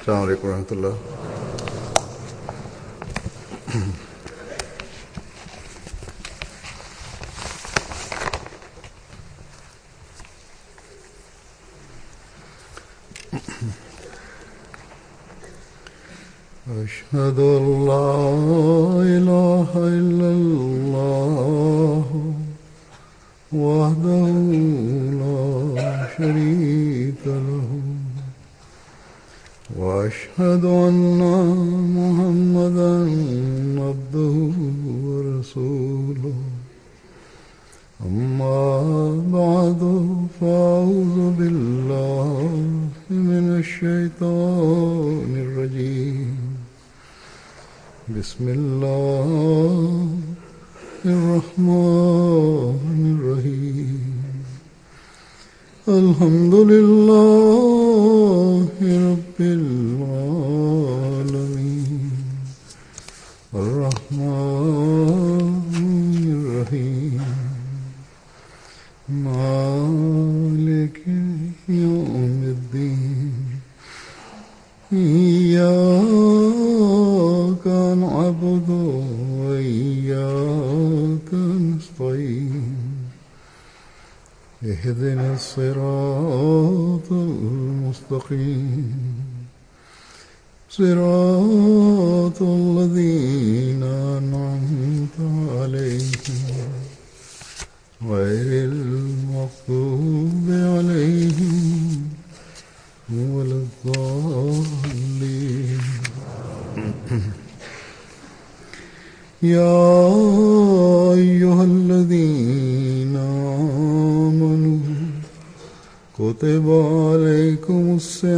السلام عليكم ورحمة الله أشهد أن لا إله إلا الله وحده لا شريك له وأشهد أن محمدا عبده ورسوله أما بعد فأعوذ بالله من الشيطان الرجيم بسم الله الرحمن الرحيم الحمد لله رب العالمين الرحمن الرحيم مالك يوم الدين إياك نعبد وإياك نستعين اهدنا الصراط المستقيم صراط الذين أنعمت عليهم غير المغضوب عليهم ولا الضالين يا أيها الذين آمنوا كتب عليكم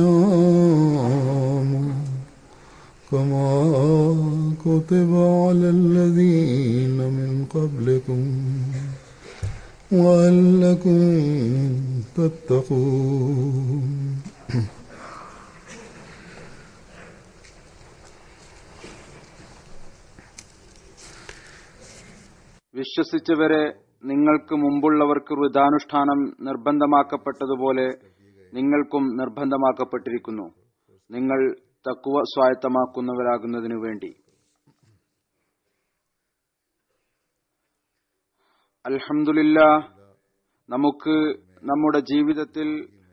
الصيام كما كتب على الذين من قبلكم وألكم تتقون വിശ്വസിച്ചവരെ നിങ്ങൾക്ക് മുമ്പുള്ളവർക്ക് വൃതാനുഷ്ഠാനം നിർബന്ധമാക്കപ്പെട്ടതുപോലെ നിങ്ങൾക്കും നിർബന്ധമാക്കപ്പെട്ടിരിക്കുന്നു നിങ്ങൾ തക്കുവ സ്വായത്തമാക്കുന്നവരാകുന്നതിനു വേണ്ടി അൽഹംദുലില്ല നമുക്ക് നമ്മുടെ ജീവിതത്തിൽ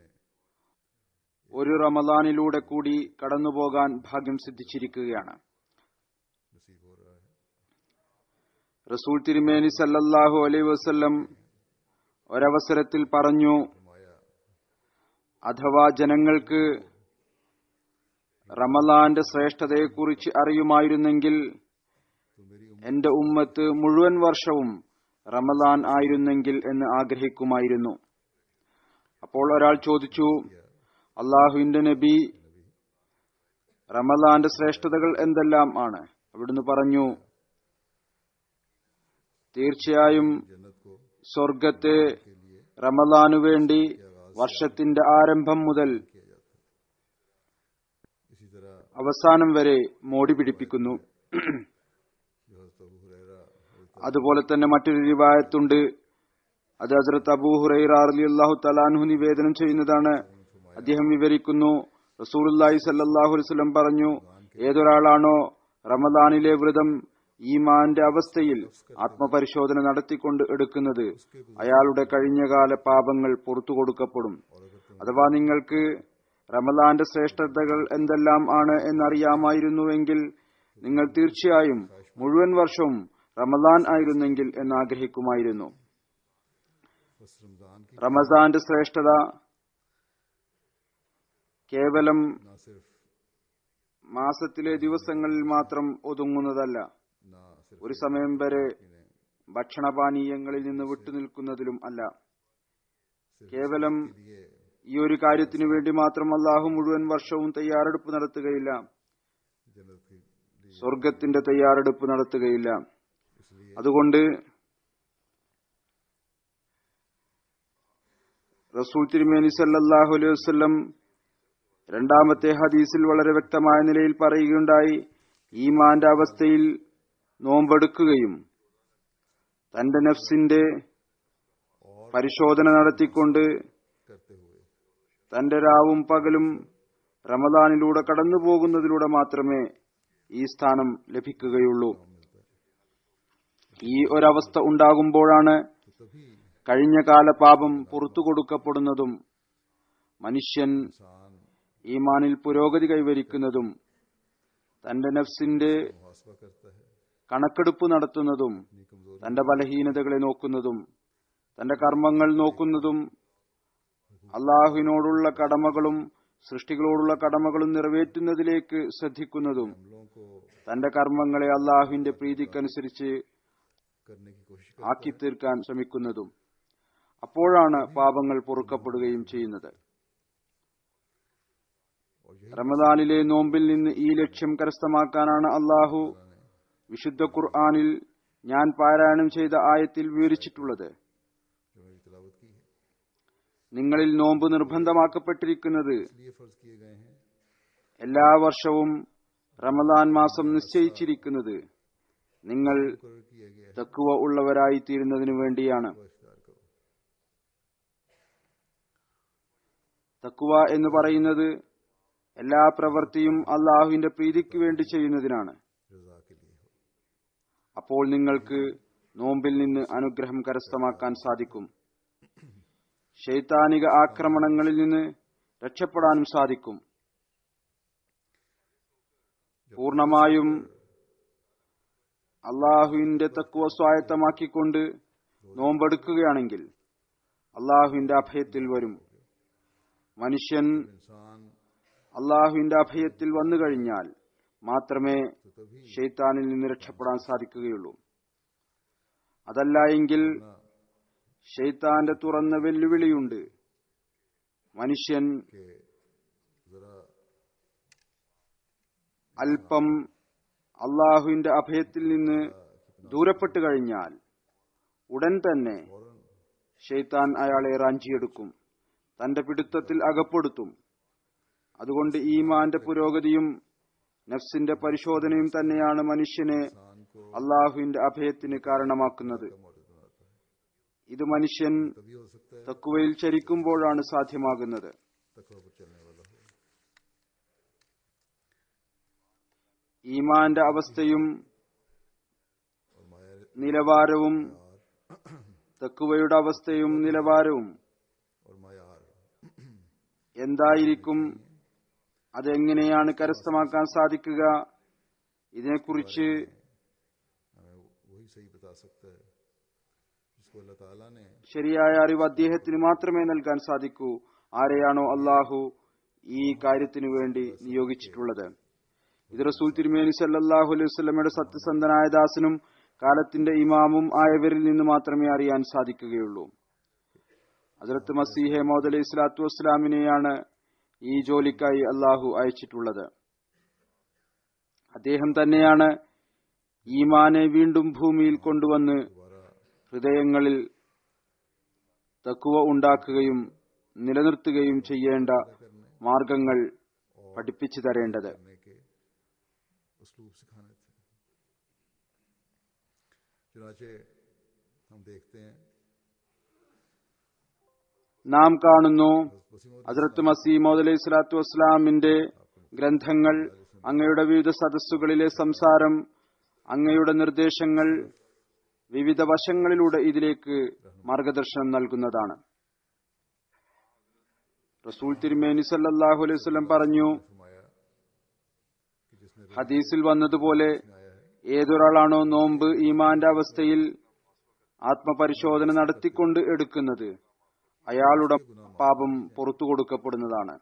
ഒരു റമദാനിലൂടെ കൂടി കടന്നുപോകാൻ ഭാഗ്യം സിദ്ധിച്ചിരിക്കുകയാണ് റസൂൽ തിരുമേനി സല്ലല്ലാഹു അലൈ വസല്ലം ഒരവസരത്തിൽ പറഞ്ഞു അഥവാ ജനങ്ങൾക്ക് റമലാന്റെ ശ്രേഷ്ഠതയെക്കുറിച്ച് അറിയുമായിരുന്നെങ്കിൽ എന്റെ ഉമ്മത്ത് മുഴുവൻ വർഷവും റമലാൻ ആയിരുന്നെങ്കിൽ എന്ന് ആഗ്രഹിക്കുമായിരുന്നു അപ്പോൾ ഒരാൾ ചോദിച്ചു അള്ളാഹുവിന്റെ നബി റമലാന്റെ ശ്രേഷ്ഠതകൾ എന്തെല്ലാം ആണ് അവിടുന്ന് പറഞ്ഞു തീർച്ചയായും സ്വർഗത്തെ റമലാനു വേണ്ടി വർഷത്തിന്റെ ആരംഭം മുതൽ അവസാനം വരെ മോടി പിടിപ്പിക്കുന്നു അതുപോലെ തന്നെ മറ്റൊരു റിവായത്തുണ്ട് അത് ഹസ്രത്ത് അബൂ ഹുറൈറ അള്ളാഹു തലാൻഹു നിവേദനം ചെയ്യുന്നതാണ് അദ്ദേഹം വിവരിക്കുന്നു റസൂലുല്ലാഹി സല്ലാഹു വസ്ലം പറഞ്ഞു ഏതൊരാളാണോ റമദാനിലെ വ്രതം ഈമാന്റെ അവസ്ഥയിൽ ആത്മപരിശോധന നടത്തിക്കൊണ്ട് എടുക്കുന്നത് അയാളുടെ കഴിഞ്ഞകാല പാപങ്ങൾ പുറത്തു കൊടുക്കപ്പെടും അഥവാ നിങ്ങൾക്ക് റമദാന്റെ ശ്രേഷ്ഠതകൾ എന്തെല്ലാം ആണ് എന്നറിയാമായിരുന്നുവെങ്കിൽ നിങ്ങൾ തീർച്ചയായും മുഴുവൻ വർഷവും റമദാൻ ആയിരുന്നെങ്കിൽ എന്ന് ആഗ്രഹിക്കുമായിരുന്നു റമദാന്റെ ശ്രേഷ്ഠത കേവലം മാസത്തിലെ ദിവസങ്ങളിൽ മാത്രം ഒതുങ്ങുന്നതല്ല ഒരു സമയം വരെ ഭക്ഷണപാനീയങ്ങളിൽ നിന്ന് വിട്ടുനിൽക്കുന്നതിലും അല്ല കേവലം ഈ ഒരു കാര്യത്തിനു വേണ്ടി മാത്രം അള്ളാഹു മുഴുവൻ വർഷവും തയ്യാറെടുപ്പ് നടത്തുകയില്ല സ്വർഗത്തിന്റെ തയ്യാറെടുപ്പ് നടത്തുകയില്ല അതുകൊണ്ട് റസൂൽ തിരുമേനി സല്ലാഹു അലൈഹി വസ്ലം രണ്ടാമത്തെ ഹദീസിൽ വളരെ വ്യക്തമായ നിലയിൽ പറയുകയുണ്ടായി ഈമാന്റെ അവസ്ഥയിൽ നോമ്പെടുക്കുകയും തന്റെ നഫ്സിന്റെ പരിശോധന നടത്തിക്കൊണ്ട് തന്റെ രാവും പകലും റമദാനിലൂടെ കടന്നു പോകുന്നതിലൂടെ മാത്രമേ ഈ സ്ഥാനം ലഭിക്കുകയുള്ളൂ ഈ ഒരവസ്ഥ ഉണ്ടാകുമ്പോഴാണ് കഴിഞ്ഞ കാല പാപം പുറത്തു കൊടുക്കപ്പെടുന്നതും മനുഷ്യൻ ഈമാനിൽ പുരോഗതി കൈവരിക്കുന്നതും തന്റെ നഫ്സിന്റെ मुहासबा करता है കണക്കെടുപ്പ് നടത്തുന്നതും തന്റെ ബലഹീനതകളെ നോക്കുന്നതും തന്റെ കർമ്മങ്ങൾ നോക്കുന്നതും അള്ളാഹുവിനോടുള്ള കടമകളും സൃഷ്ടികളോടുള്ള കടമകളും നിറവേറ്റുന്നതിലേക്ക് ശ്രദ്ധിക്കുന്നതും अमलों को തന്റെ കർമ്മങ്ങളെ അള്ളാഹുവിന്റെ പ്രീതിക്കനുസരിച്ച് करने की कोशिश ആക്കി തീർക്കാൻ ശ്രമിക്കുന്നതും അപ്പോഴാണ് പാപങ്ങൾ പൊറുക്കപ്പെടുകയും ചെയ്യുന്നത് റമദാനിലെ നോമ്പിൽ നിന്ന് ഈ ലക്ഷ്യം കരസ്ഥമാക്കാനാണ് അള്ളാഹു വിശുദ്ധ ഖുർആാനിൽ ഞാൻ പാരായണം ചെയ്ത ആയത്തിൽ വിവരിച്ചിട്ടുള്ളത് जो मेरी तिलावत की है നിങ്ങളിൽ നോമ്പ് നിർബന്ധമാക്കപ്പെട്ടിരിക്കുന്നത് इसलिए फर्ज किए गए हैं എല്ലാ വർഷവും റമദാൻ മാസം നിശ്ചയിച്ചിരിക്കുന്നത് നിങ്ങൾ मुकर किया गया है തക്കുവ ഉള്ളവരായി തീരുന്നതിനു വേണ്ടിയാണ് वो इख्तियार करो തക്കുവ എന്ന് പറയുന്നത് എല്ലാ പ്രവൃത്തിയും അള്ളാഹുവിന്റെ പ്രീതിക്ക് വേണ്ടി ചെയ്യുന്നതിനാണ് रजा के लिए हो അപ്പോൾ നിങ്ങൾക്ക് നോമ്പിൽ നിന്ന് അനുഗ്രഹം കരസ്ഥമാക്കാൻ സാധിക്കും ശൈത്താനിക ആക്രമണങ്ങളിൽ നിന്ന് രക്ഷപ്പെടാനും സാധിക്കും പൂർണമായും അള്ളാഹുവിന്റെ തക്കുവ സ്വായത്തമാക്കിക്കൊണ്ട് നോമ്പെടുക്കുകയാണെങ്കിൽ അള്ളാഹുവിന്റെ അഭയത്തിൽ വരും മനുഷ്യൻ इंसान അള്ളാഹുവിന്റെ അഭയത്തിൽ വന്നു കഴിഞ്ഞാൽ മാത്രമേ तो तभी ഷെയ്ത്താനിൽ നിന്ന് രക്ഷപ്പെടാൻ സാധിക്കുകയുള്ളൂ അതല്ല എങ്കിൽ ഷെയ്ത്താന്റെ തുറന്ന വെല്ലുവിളിയുണ്ട് മനുഷ്യൻ के जरा അല്പം അള്ളാഹുവിന്റെ അഭയത്തിൽ നിന്ന് ദൂരപ്പെട്ടു കഴിഞ്ഞാൽ ഉടൻ തന്നെ फौरन ഷെയ്ത്താൻ അയാളെ റാഞ്ചിയെടുക്കും തന്റെ പിടുത്തത്തിൽ അകപ്പെടുത്തും അതുകൊണ്ട് ഈമാന്റെ പുരോഗതിയും നഫ്സിന്റെ പരിശോധനയും തന്നെയാണ് മനുഷ്യനെ इंसान को അള്ളാഹുവിന്റെ അഭയത്തിന് കാരണമാക്കുന്നത് मौजूद बनाता है ഇത് മനുഷ്യൻ तभी हो सकता है തക്കുവയിൽ ചരിക്കുമ്പോഴാണ് സാധ്യമാകുന്നത് तकवा पर चलने वाला हो ഈമാന്റെ അവസ്ഥയും और माया നിലവാരവും തക്കുവയുടെ അവസ്ഥയും നിലവാരവും और मायार എന്തായിരിക്കും അതെങ്ങനെയാണ് കരസ്ഥമാക്കാൻ സാധിക്കുക ഇതിനെക്കുറിച്ച് हमें वही सही बता सकता है जिसको अल्लाह ताला ने ശരിയായ അറിവ് അദ്ദേഹത്തിന് മാത്രമേ നൽകാൻ സാധിക്കൂ ആരെയാണോ അള്ളാഹു ഈ കാര്യത്തിനു വേണ്ടി നിയോഗിച്ചിട്ടുള്ളത് ഇത് റസൂൽ തിരുമേനി സല്ലല്ലാഹു അലൈഹി വസല്ലമയുടെ സത്യസന്ധനായ ദാസനും കാലത്തിന്റെ ഇമാമും ആയവരിൽ നിന്ന് മാത്രമേ അറിയാൻ സാധിക്കുകയുള്ളൂ ഹസരത്ത് മസീഹെ മൗദ് അലൈഹി സ്വലാത്തു വസ്സലാമിനെയാണ് ഈ ജോലിക്കായി അള്ളാഹു അയച്ചിട്ടുള്ളത് അദ്ദേഹം തന്നെയാണ് ഈമാനെ വീണ്ടും ഭൂമിയിൽ കൊണ്ടുവന്ന് ഹൃദയങ്ങളിൽ തക്കുവ ഉണ്ടാക്കുകയും നിലനിർത്തുകയും ചെയ്യേണ്ട മാർഗങ്ങൾ പഠിപ്പിച്ചു തരേണ്ടത് करने के उसलूब सिखाने थे चुनाचे हम देखते हैं നാം കാണുന്നു वसीम ഹസരത്ത് മസീമോദ് അലൈഹി സ്വലാത്തു വസ്സലാമിന്റെ ഗ്രന്ഥങ്ങൾ അങ്ങയുടെ വിവിധ സദസ്സുകളിലെ സംസാരം അങ്ങയുടെ നിർദ്ദേശങ്ങൾ വിവിധ വശങ്ങളിലൂടെ ഇതിലേക്ക് മാർഗദർശനം നൽകുന്നതാണ് റസൂൽ തിരുമേനി സല്ലല്ലാഹു അലൈഹി വസല്ലം പറഞ്ഞു फरमाया कि जिसने ഹദീസിൽ വന്നതുപോലെ आया है ഏതൊരാളാണോ നോമ്പ് ഈമാന്റെ അവസ്ഥയിൽ ആത്മപരിശോധന നടത്തിക്കൊണ്ട് എടുക്കുന്നത് അയാളുടെ പാപം പുറത്തു കൊടുക്കപ്പെടുന്നതാണ്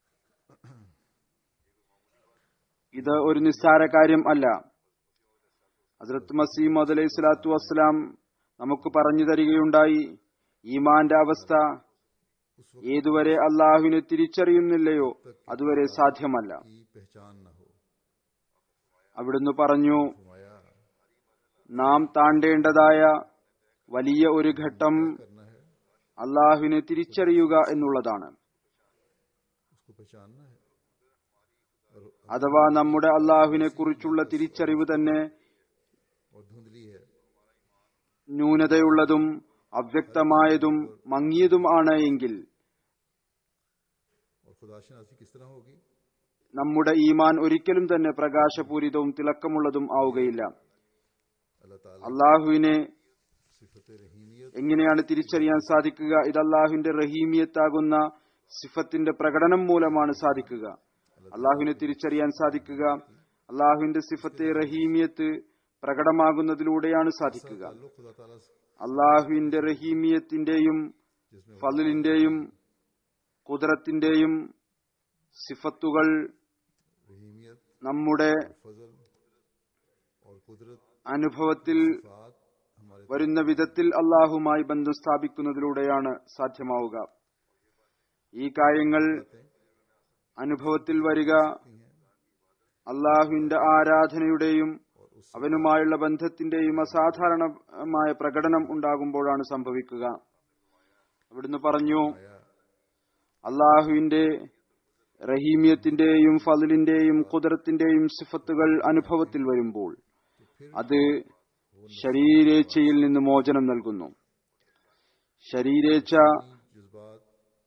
ഇത് ഒരു നിസ്സാര കാര്യം അല്ല ഹസ്രത്ത് മസീമദ് അലൈഹി സ്വലാത്തു വസ്സലാം നമുക്ക് പറഞ്ഞു തരികയുണ്ടായി ഈമാന്റെ അവസ്ഥ ഏതുവരെ അള്ളാഹുവിനെ തിരിച്ചറിയുന്നില്ലയോ അതുവരെ സാധ്യമല്ല की पहचान न हो അവിടുന്ന് പറഞ്ഞു फरमाया നാം താണ്ടേണ്ടതായ വലിയ ഒരു ഘട്ടം करना है അള്ളാഹുവിനെ തിരിച്ചറിയുക എന്നുള്ളതാണ് उसको पहचानना है और അഥവാ നമ്മുടെ അള്ളാഹുവിനെ കുറിച്ചുള്ള തിരിച്ചറിവ് തന്നെ और धुंधली है ന്യൂനതയുള്ളതും അവ്യക്തമായതും മങ്ങിയതും ആണ് എങ്കിൽ और खुदाशनासी किस तरह होगी നമ്മുടെ ഈമാൻ ഒരിക്കലും തന്നെ പ്രകാശപൂരിതവും തിളക്കമുള്ളതും ആവുകയില്ല अल्लाह ताला അള്ളാഹുവിനെ सिफत रहीमियत എങ്ങനെയാണ് തിരിച്ചറിയാൻ സാധിക്കുക ഇത് അള്ളാഹുവിന്റെ റഹീമിയത്താകുന്ന സിഫത്തിന്റെ പ്രകടനം മൂലമാണ് സാധിക്കുക അള്ളാഹുവിനെ തിരിച്ചറിയാൻ സാധിക്കുക അള്ളാഹുവിന്റെ സിഫത്തെ റഹീമിയത്ത് പ്രകടമാകുന്നതിലൂടെയാണ് സാധിക്കുക ताल्लुक खुदा ताला से അള്ളാഹുവിന്റെ റഹീമിയത്തിന്റെയും जिसमें ഫലിന്റെയും കുതിരത്തിന്റെയും സിഫത്തുകൾ रहीमियत നമ്മുടെ फजल और कुदरत അനുഭവത്തിൽ बात हमारे വരുന്ന വിധത്തിൽ അള്ളാഹുമായി ബന്ധം സ്ഥാപിക്കുന്നതിലൂടെയാണ് സാധ്യമാവുക ഈ കാര്യങ്ങൾ അനുഭവത്തിൽ വരിക അള്ളാഹുവിന്റെ ആരാധനയുടെയും അവനുമായുള്ള ബന്ധത്തിന്റെയും അസാധാരണമായ പ്രകടനം ഉണ്ടാകുമ്പോഴാണ് സംഭവിക്കുക അവിടുന്ന് പറഞ്ഞു അള്ളാഹുവിന്റെ റഹീമിയത്തിന്റെയും ഫലിന്റെയും കുതിരത്തിന്റെയും സിഫത്തുകൾ അനുഭവത്തിൽ വരുമ്പോൾ അത് ശരീരേച്ഛയിൽ നിന്ന് മോചനം നൽകുന്നു ശരീരേച്ഛ जज्बात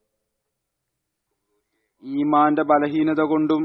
ഈമാന്റെ ബലഹീനത കൊണ്ടും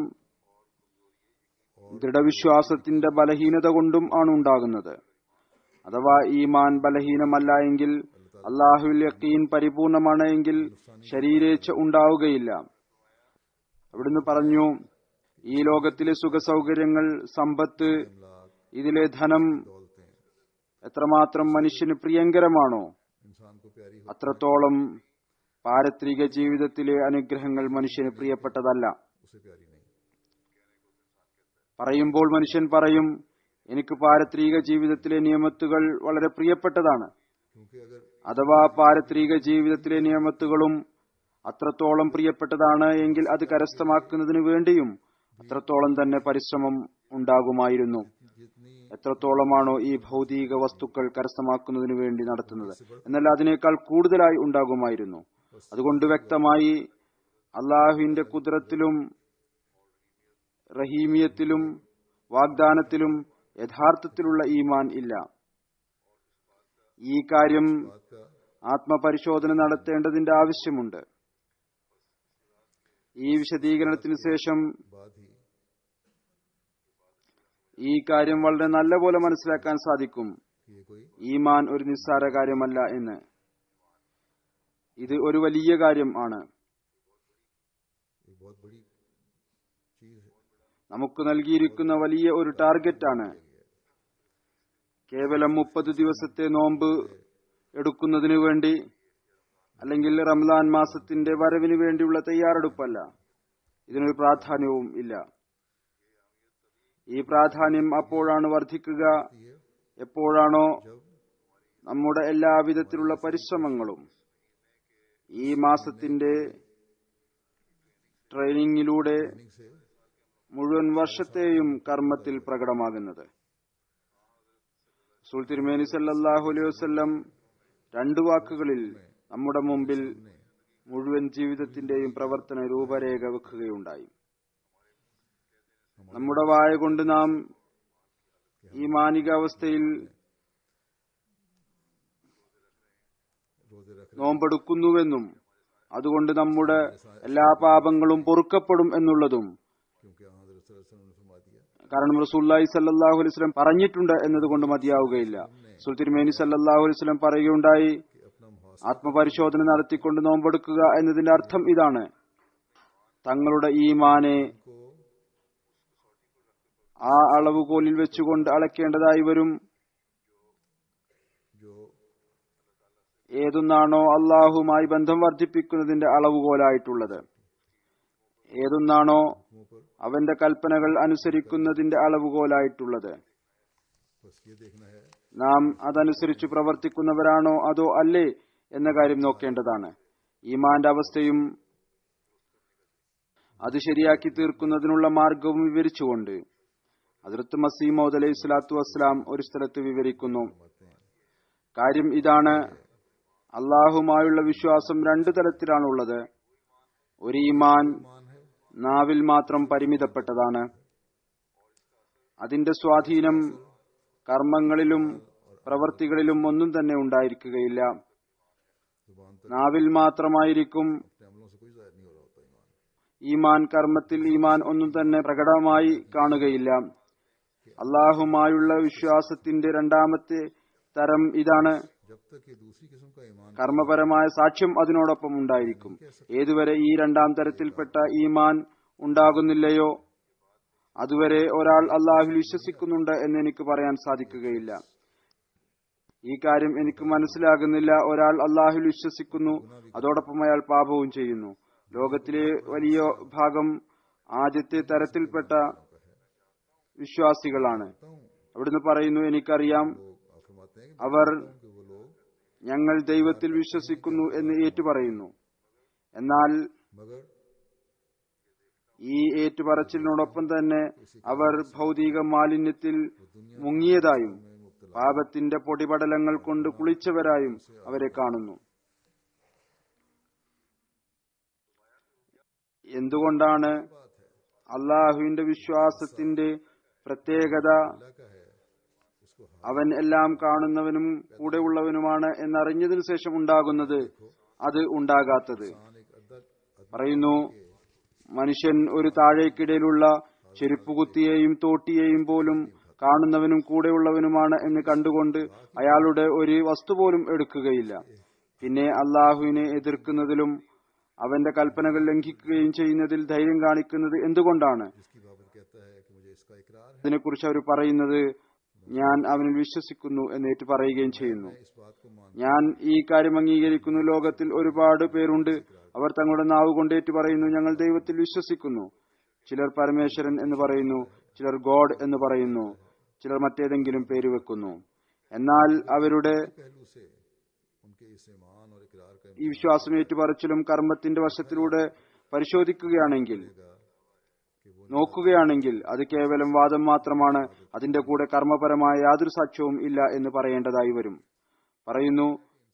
ദൃഢവിശ്വാസത്തിന്റെ ബലഹീനത കൊണ്ടും ആണ് ഉണ്ടാകുന്നത് അഥവാ ഈമാൻ ബലഹീനമല്ല എങ്കിൽ അള്ളാഹുവിൽ യക്കീൻ പരിപൂർണമാണ് എങ്കിൽ ശരീരേച്ഛ ഉണ്ടാവുകയില്ല അവിടുന്ന് പറഞ്ഞു ഈ ലോകത്തിലെ സുഖസൗകര്യങ്ങൾ സമ്പത്ത് ഇതിലെ ധനം दौलतें എത്രമാത്രം മനുഷ്യന് പ്രിയങ്കരമാണോ इंसान को प्यारी हो അത്രത്തോളം പാരത്രിക ജീവിതത്തിലെ അനുഗ്രഹങ്ങൾ മനുഷ്യന് പ്രിയപ്പെട്ടതല്ല उसे प्यारी नहीं പറയുമ്പോൾ മനുഷ്യൻ പറയും എനിക്ക് പാരത്രിക ജീവിതത്തിലെ നിയമത്തുകൾ വളരെ പ്രിയപ്പെട്ടതാണ് क्योंकि अगर അഥവാ പാരത്രിക ജീവിതത്തിലെ നിയമത്തുകളും അത്രത്തോളം പ്രിയപ്പെട്ടതാണ് എങ്കിൽ അത് കരസ്ഥമാക്കുന്നതിന് വേണ്ടിയും അത്രത്തോളം തന്നെ പരിശ്രമം ഉണ്ടാകുമായിരുന്നു जितनी എത്രത്തോളമാണോ ഈ ഭൗതിക വസ്തുക്കൾ കരസ്ഥമാക്കുന്നതിന് വേണ്ടി നടത്തുന്നത് എന്നാൽ അതിനേക്കാൾ കൂടുതലായി ഉണ്ടാകുമായിരുന്നു അതുകൊണ്ട് വ്യക്തമായി അള്ളാഹുവിന്റെ കുതിരത്തിലും റഹീമിയത്തിലും വാഗ്ദാനത്തിലും യഥാർത്ഥത്തിലുള്ള ഈമാൻ ഇല്ല ഈ കാര്യം बात का ആത്മപരിശോധന നടത്തേണ്ടതിന്റെ ആവശ്യമുണ്ട് ഈ വിശദീകരണത്തിന് ശേഷം बाद ही ഈ കാര്യം വളരെ നല്ലപോലെ മനസ്സിലാക്കാൻ സാധിക്കും कि ये कोई ഈമാൻ ഒരു നിസ്സാര കാര്യമല്ല എന്ന് ഇത് ഒരു വലിയ കാര്യം ആണ് एक बहुत बड़ी चीज है നമുക്ക് നൽകിയിരിക്കുന്ന വലിയ ഒരു ടാർഗറ്റ് ആണ് കേവലം മുപ്പത് ദിവസത്തെ നോമ്പ് എടുക്കുന്നതിനു വേണ്ടി അല്ലെങ്കിൽ റംലാൻ മാസത്തിന്റെ വരവിന് വേണ്ടിയുള്ള തയ്യാറെടുപ്പല്ല ഇതിനൊരു പ്രാധാന്യവും ഇല്ല ഈ പ്രാധാന്യം അപ്പോഴാണ് വർദ്ധിക്കുക ये എപ്പോഴാണോ जब നമ്മുടെ എല്ലാവിധത്തിലുള്ള പരിശ്രമങ്ങളും ഈ മാസത്തിന്റെ ട്രെയിനിങ്ങിലൂടെ ट्रेनिंग से മുഴുവൻ വർഷത്തെയും കർമ്മത്തിൽ പ്രകടമാകുന്നത് സുൽ തിരുമേനി സല്ലല്ലാഹു അലൈഹി വസല്ലം രണ്ടു വാക്കുകളിൽ നമ്മുടെ മുമ്പിൽ മുഴുവൻ ജീവിതത്തിന്റെയും പ്രവർത്തന രൂപരേഖ വെക്കുകയുണ്ടായി നമ്മുടെ വായ കൊണ്ട് നാം ഈ മാനികാവസ്ഥയിൽ रोजे रख നോമ്പെടുക്കുന്നുവെന്നും അതുകൊണ്ട് നമ്മുടെ എല്ലാ പാപങ്ങളും പൊറുക്കപ്പെടും എന്നുള്ളതും क्योंकि हजरत सल्लल्लाहु अलैहि वसल्लम ने फरमा दिया കാരണം റസൂല്ലായി സല്ലാഹു അലൈഹി സ്വലം പറഞ്ഞിട്ടുണ്ട് എന്നതുകൊണ്ട് മതിയാവുകയില്ല സുൽത്തിർമേനി സല്ലാഹു അലൈഹി സ്വലം പറയുകയുണ്ടായി कि अपना मुहास ആത്മപരിശോധന നടത്തിക്കൊണ്ട് നോമ്പെടുക്കുക എന്നതിന്റെ അർത്ഥം ഇതാണ് തങ്ങളുടെ ഈമാനെ को ആ അളവുകോലിൽ വെച്ചുകൊണ്ട് അളക്കേണ്ടതായി വരും जो ഏതൊന്നാണോ അള്ളാഹുമായി ബന്ധം വർദ്ധിപ്പിക്കുന്നതിന്റെ അളവുകോലായിട്ടുള്ളത് ഏതൊന്നാണോ मुंह पर അവന്റെ കൽപ്പനകൾ അനുസരിക്കുന്നതിന്റെ അളവുകോലായിട്ടുള്ളത് बस ये देखना है നാം അതനുസരിച്ച് പ്രവർത്തിക്കുന്നവരാണോ അതോ അല്ലേ എന്ന കാര്യം നോക്കേണ്ടതാണ് ഈമാന്റെ അവസ്ഥയും അത് ശരിയാക്കി തീർക്കുന്നതിനുള്ള മാർഗവും വിവരിച്ചുകൊണ്ട് അതിർത്ത് മസീമോദ് അലൈഹി സ്വലാത്തു വസ്സലാം ഒരു സ്ഥലത്ത് വിവരിക്കുന്നു फरमाते हैं കാര്യം ഇതാണ് അള്ളാഹുമായുള്ള വിശ്വാസം രണ്ടു തരത്തിലാണുള്ളത് ഒരു ഈമാൻ मान है നാവിൽ മാത്രം പരിമിതപ്പെട്ടതാണ് അതിന്റെ സ്വാധീനം കർമ്മങ്ങളിലും പ്രവർത്തികളിലും ഒന്നും തന്നെ ഉണ്ടായിരിക്കുകയില്ല जुबान तक നാവിൽ മാത്രമായിരിക്കും अपने अमलों से कोई जाहिर नहीं हो रहा होता ईमान ഈമാൻ കർമ്മത്തിൽ ഈമാൻ ഒന്നും തന്നെ പ്രകടമായി കാണുകയില്ല അള്ളാഹുമായുള്ള വിശ്വാസത്തിന്റെ രണ്ടാമത്തെ തരം ഇതാണ് जब तक ये दूसरी किस्म का ईमान കർമ്മപരമായ സാക്ഷ്യം അതിനോടൊപ്പം ഉണ്ടായിരിക്കും ഏതുവരെ ഈ രണ്ടാം തരത്തിൽപ്പെട്ട ഈമാൻ ഉണ്ടാകുന്നില്ലയോ അതുവരെ ഒരാൾ അള്ളാഹുൽ വിശ്വസിക്കുന്നുണ്ട് എന്ന് എനിക്ക് പറയാൻ സാധിക്കുകയില്ല ഈ കാര്യം എനിക്ക് മനസ്സിലാകുന്നില്ല ഒരാൾ അള്ളാഹുൽ വിശ്വസിക്കുന്നു അതോടൊപ്പം അയാൾ പാപവും ചെയ്യുന്നു ലോകത്തിലെ വലിയ ഭാഗം ആദ്യത്തെ തരത്തിൽപ്പെട്ട വിശ്വാസികളാണ് അവിടുന്ന് പറയുന്നു എനിക്കറിയാം लोग आप फरमाते हैं അവർ कि वो लोग ഞങ്ങൾ ദൈവത്തിൽ വിശ്വസിക്കുന്നു എന്ന് ഏറ്റുപറയുന്നു എന്നാൽ मगर ഈ ഏറ്റുപറച്ചിലിനോടൊപ്പം തന്നെ അവർ ഭൗതിക മാലിന്യത്തിൽ മുങ്ങിയതായും പാപത്തിന്റെ പൊടിപടലങ്ങൾ കൊണ്ട് കുളിച്ചവരായും അവരെ കാണുന്നു എന്തുകൊണ്ടാണ് അള്ളാഹുവിന്റെ വിശ്വാസത്തിന്റെ പ്രത്യേകത अल्लाह का है उसको അവൻ എല്ലാം കാണുന്നവനും കൂടെയുള്ളവനുമാണ് എന്നറിഞ്ഞതിനു ശേഷം ഉണ്ടാകുന്നത് അത് ഉണ്ടാകാത്തത് हान एक अदद പറയുന്നു മനുഷ്യൻ ഒരു താഴേക്കിടയിലുള്ള ചെരുപ്പുകുത്തിയെയും തോട്ടിയെയും പോലും കാണുന്നവനും കൂടെയുള്ളവനുമാണ് എന്ന് കണ്ടുകൊണ്ട് അയാളുടെ ഒരു വസ്തു പോലും എടുക്കുകയില്ല പിന്നെ അള്ളാഹുവിനെ എതിർക്കുന്നതിലും അവന്റെ കൽപ്പനകൾ ലംഘിക്കുകയും ചെയ്യുന്നതിൽ ധൈര്യം കാണിക്കുന്നത് എന്തുകൊണ്ടാണ് जिसकी बाबत कहता है कि मुझे इसका इकरार है ഇതിനെക്കുറിച്ച് അവർ പറയുന്നത് ഞാൻ അവനിൽ വിശ്വസിക്കുന്നു എന്നേറ്റ് പറയുകയും ചെയ്യുന്നു इस बात को मान ഞാൻ ഈ കാര്യം അംഗീകരിക്കുന്നു ലോകത്തിൽ ഒരുപാട് പേരുണ്ട് അവർ തങ്ങളുടെ നാവ് കൊണ്ടേറ്റ് പറയുന്നു ഞങ്ങൾ ദൈവത്തിൽ വിശ്വസിക്കുന്നു ചിലർ പരമേശ്വരൻ എന്ന് പറയുന്നു ചിലർ ഗോഡ് എന്ന് പറയുന്നു ചിലർ മറ്റേതെങ്കിലും പേര് വെക്കുന്നു എന്നാൽ അവരുടെ पहलू से उनके इस ईमान और इकरार का ഈ വിശ്വാസം ഏറ്റുപറച്ചിലും കർമ്മത്തിന്റെ വശത്തിലൂടെ പരിശോധിക്കുകയാണെങ്കിൽ നോക്കുകയാണെങ്കിൽ അത് കേവലം വാദം മാത്രമാണ് അതിന്റെ കൂടെ കർമ്മപരമായ യാതൊരു സാക്ഷ്യവും ഇല്ല എന്ന് പറയേണ്ടതായി വരും പറയുന്നു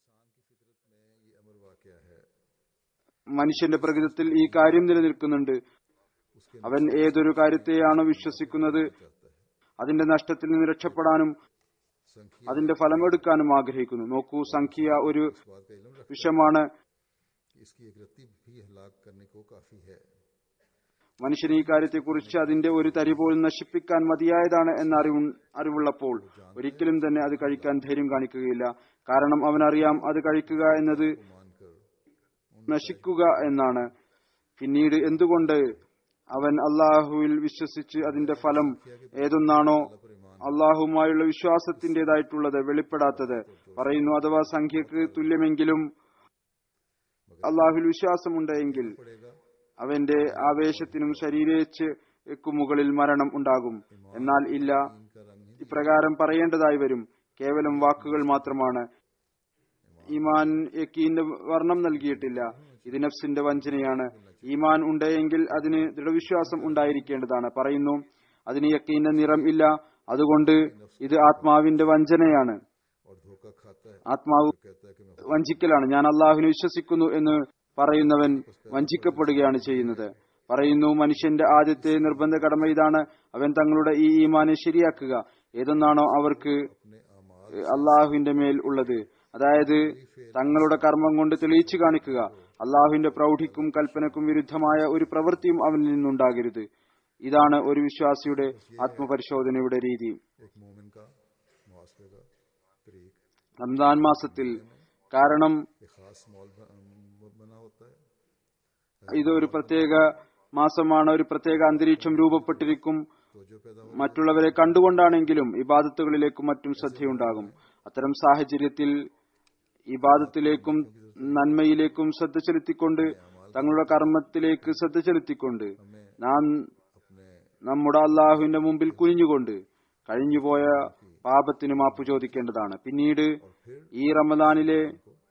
ये अमर वाक़ है മനുഷ്യന്റെ പ്രകൃതത്തിൽ ഈ കാര്യം നിലനിൽക്കുന്നുണ്ട് അവൻ ഏതൊരു കാര്യത്തെയാണോ വിശ്വസിക്കുന്നത് അതിന്റെ നഷ്ടത്തിൽ നിന്ന് രക്ഷപ്പെടാനും संख्या അതിന്റെ ഫലമെടുക്കാനും ആഗ്രഹിക്കുന്നു നോക്കൂ സംഖ്യ ഒരു इस बात का इलम रख വിഷമാണ് कि इसकी एक रत्ती भी हलाक करने को काफी है മനുഷ്യന് ഈ കാര്യത്തെക്കുറിച്ച് അതിന്റെ ഒരു തരി പോലും നശിപ്പിക്കാൻ മതിയായതാണ് എന്ന അറിവ് അറിവുള്ളപ്പോൾ ഒരിക്കലും തന്നെ അത് കഴിക്കാൻ ധൈര്യം കാണിക്കുകയില്ല കാരണം അവനറിയാം അത് കഴിക്കുക എന്നത് मानकर നശിക്കുക എന്നാണ് പിന്നീട് എന്തുകൊണ്ട് അവൻ അള്ളാഹുവിൽ വിശ്വസിച്ച് അതിന്റെ ഫലം ഏതൊന്നാണോ അള്ളാഹുമായുള്ള വിശ്വാസത്തിന്റേതായിട്ടുള്ളത് വെളിപ്പെടാത്തത് പറയുന്നു അഥവാ സംഖ്യക്ക് തുല്യമെങ്കിലും അള്ളാഹുവിൽ വിശ്വാസമുണ്ടെങ്കിൽ पड़ेगा അവന്റെ ആവേശത്തിനും ശരീരേച്ഛയ്ക്കും മുകളിൽ മരണം ഉണ്ടാകും എന്നാൽ ഇല്ല इनका रंग ഇപ്രകാരം പറയേണ്ടതായി വരും കേവലം വാക്കുകൾ മാത്രമാണ് ഈമാൻ യക്കീന്റെ വർണ്ണം നൽകിയിട്ടില്ല ഇത് നഫ്സിന്റെ വഞ്ചനയാണ് ഈമാൻ ഉണ്ടെങ്കിൽ അതിന് ദൃഢവിശ്വാസം ഉണ്ടായിരിക്കേണ്ടതാണ് പറയുന്നു അതിന് യക്കീന്റെ നിറം ഇല്ല അതുകൊണ്ട് ഇത് ആത്മാവിന്റെ വഞ്ചനയാണ് और धोखा खाता है ആത്മാവ് कहता है कि मैं വഞ്ചിക്കലാണ് ഞാൻ അള്ളാഹുവിനെ വിശ്വസിക്കുന്നു എന്ന് പറയുന്നവൻ വഞ്ചിക്കപ്പെടുകയാണ് ചെയ്യുന്നത് പറയുന്നു മനുഷ്യന്റെ ആദ്യത്തെ നിർബന്ധ കടമ ഇതാണ് അവൻ തങ്ങളുടെ ഈ ഈമാനെ ശരിയാക്കുക ഏതൊന്നാണോ അവർക്ക് अपने अमाल അള്ളാഹുവിന്റെ മേൽ ഉള്ളത് അതായത് തങ്ങളുടെ കർമ്മം കൊണ്ട് തെളിയിച്ചു കാണിക്കുക അള്ളാഹുവിന്റെ പ്രൗഢിക്കും കൽപ്പനക്കും വിരുദ്ധമായ ഒരു പ്രവൃത്തിയും അവനിൽ നിന്നുണ്ടാകരുത് ഇതാണ് ഒരു വിശ്വാസിയുടെ ആത്മപരിശോധനയുടെ രീതി एक मोमिन का मुआसरे का तरीक റംസാൻ മാസത്തിൽ കാരണം एक खास मॉल ब- बना होता है ഇത് ഒരു പ്രത്യേക മാസമാണ് ഒരു പ്രത്യേക അന്തരീക്ഷം രൂപപ്പെട്ടിരിക്കും तो जो पैदा हो മറ്റുള്ളവരെ കണ്ടുകൊണ്ടാണെങ്കിലും ഇബാദത്തുകളിലേക്കും മറ്റും ശ്രദ്ധയുണ്ടാകും അത്തരം സാഹചര്യത്തിൽ ഇബാദത്തിലേക്കും നന്മയിലേക്കും ശ്രദ്ധ ചെലുത്തിക്കൊണ്ട് തങ്ങളുടെ കർമ്മത്തിലേക്ക് ശ്രദ്ധ ചെലുത്തിക്കൊണ്ട് നാം अपने നമ്മുടെ അള്ളാഹുവിന്റെ മുമ്പിൽ കുനിഞ്ഞുകൊണ്ട് കഴിഞ്ഞുപോയ പാപത്തിന് മാപ്പ് ചോദിക്കേണ്ടതാണ് പിന്നീട് ഈ റമദാനിലെ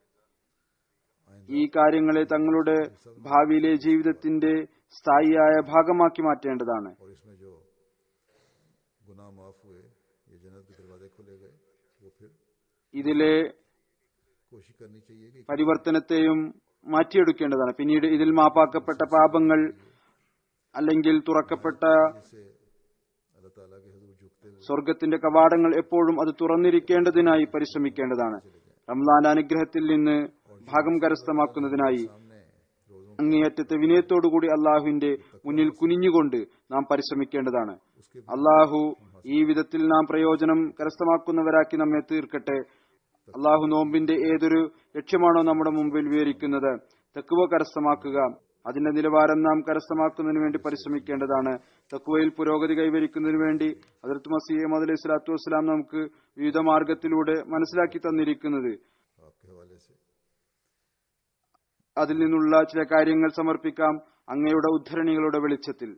ഈ കാര്യങ്ങളെ തങ്ങളുടെ ഭാവിയിലെ ജീവിതത്തിന്റെ സ്ഥായിയായ ഭാഗമാക്കി മാറ്റേണ്ടതാണ് और इसमें जो गुनाह माफ हुए ये जन्नत के दरवाजे खोले गए वो फिर ഇതിലെ कोशिश करनी चाहिए कि പരിവർത്തനത്തെയും മാറ്റിയെടുക്കേണ്ടതാണ് പിന്നീട് ഇതിൽ മാപ്പാക്കപ്പെട്ട പാപങ്ങൾ അല്ലെങ്കിൽ തുറക്കപ്പെട്ട इससे अल्लाह ताला के हजूर झुकते हुए സ്വർഗത്തിന്റെ കവാടങ്ങൾ എപ്പോഴും അത് തുറന്നിരിക്കേണ്ടതിനായി പരിശ്രമിക്കേണ്ടതാണ് റംലാന്റെ അനുഗ്രഹത്തിൽ നിന്ന് ഭാഗം കരസ്ഥമാക്കുന്നതിനായി सामने रोजों അങ്ങേയറ്റത്തെ വിനയത്തോടുകൂടി അള്ളാഹുവിന്റെ മുന്നിൽ കുനിഞ്ഞുകൊണ്ട് നാം പരിശ്രമിക്കേണ്ടതാണ് അള്ളാഹു ഈ വിധത്തിൽ നാം പ്രയോജനം കരസ്ഥമാക്കുന്നവരാക്കി നമ്മെ തീർക്കട്ടെ അള്ളാഹു നോമ്പിന്റെ ഏതൊരു ലക്ഷ്യമാണോ നമ്മുടെ മുമ്പിൽ വിവരിക്കുന്നത് തെക്കുവ കരസ്ഥമാക്കുക അതിന്റെ നിലവാരം നാം കരസ്ഥമാക്കുന്നതിന് വേണ്ടി പരിശ്രമിക്കേണ്ടതാണ് തക്കുവയിൽ പുരോഗതി കൈവരിക്കുന്നതിന് വേണ്ടി അതിർത്ത് മസീം അലൈഹി സ്വലാത്തു വസ്സലാം നമുക്ക് വിവിധ മാർഗത്തിലൂടെ മനസ്സിലാക്കി തന്നിരിക്കുന്നത് आपके हवाले से അതിൽ നിന്നുള്ള ചില കാര്യങ്ങൾ സമർപ്പിക്കാം അങ്ങയുടെ ഉദ്ധരണികളുടെ വെളിച്ചത്തിൽ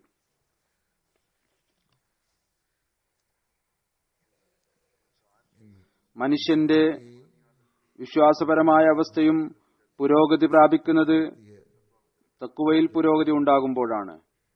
മനുഷ്യന്റെ വിശ്വാസപരമായ അവസ്ഥയും പുരോഗതി പ്രാപിക്കുന്നത് തക്കുവയിൽ പുരോഗതി ഉണ്ടാകുമ്പോഴാണ്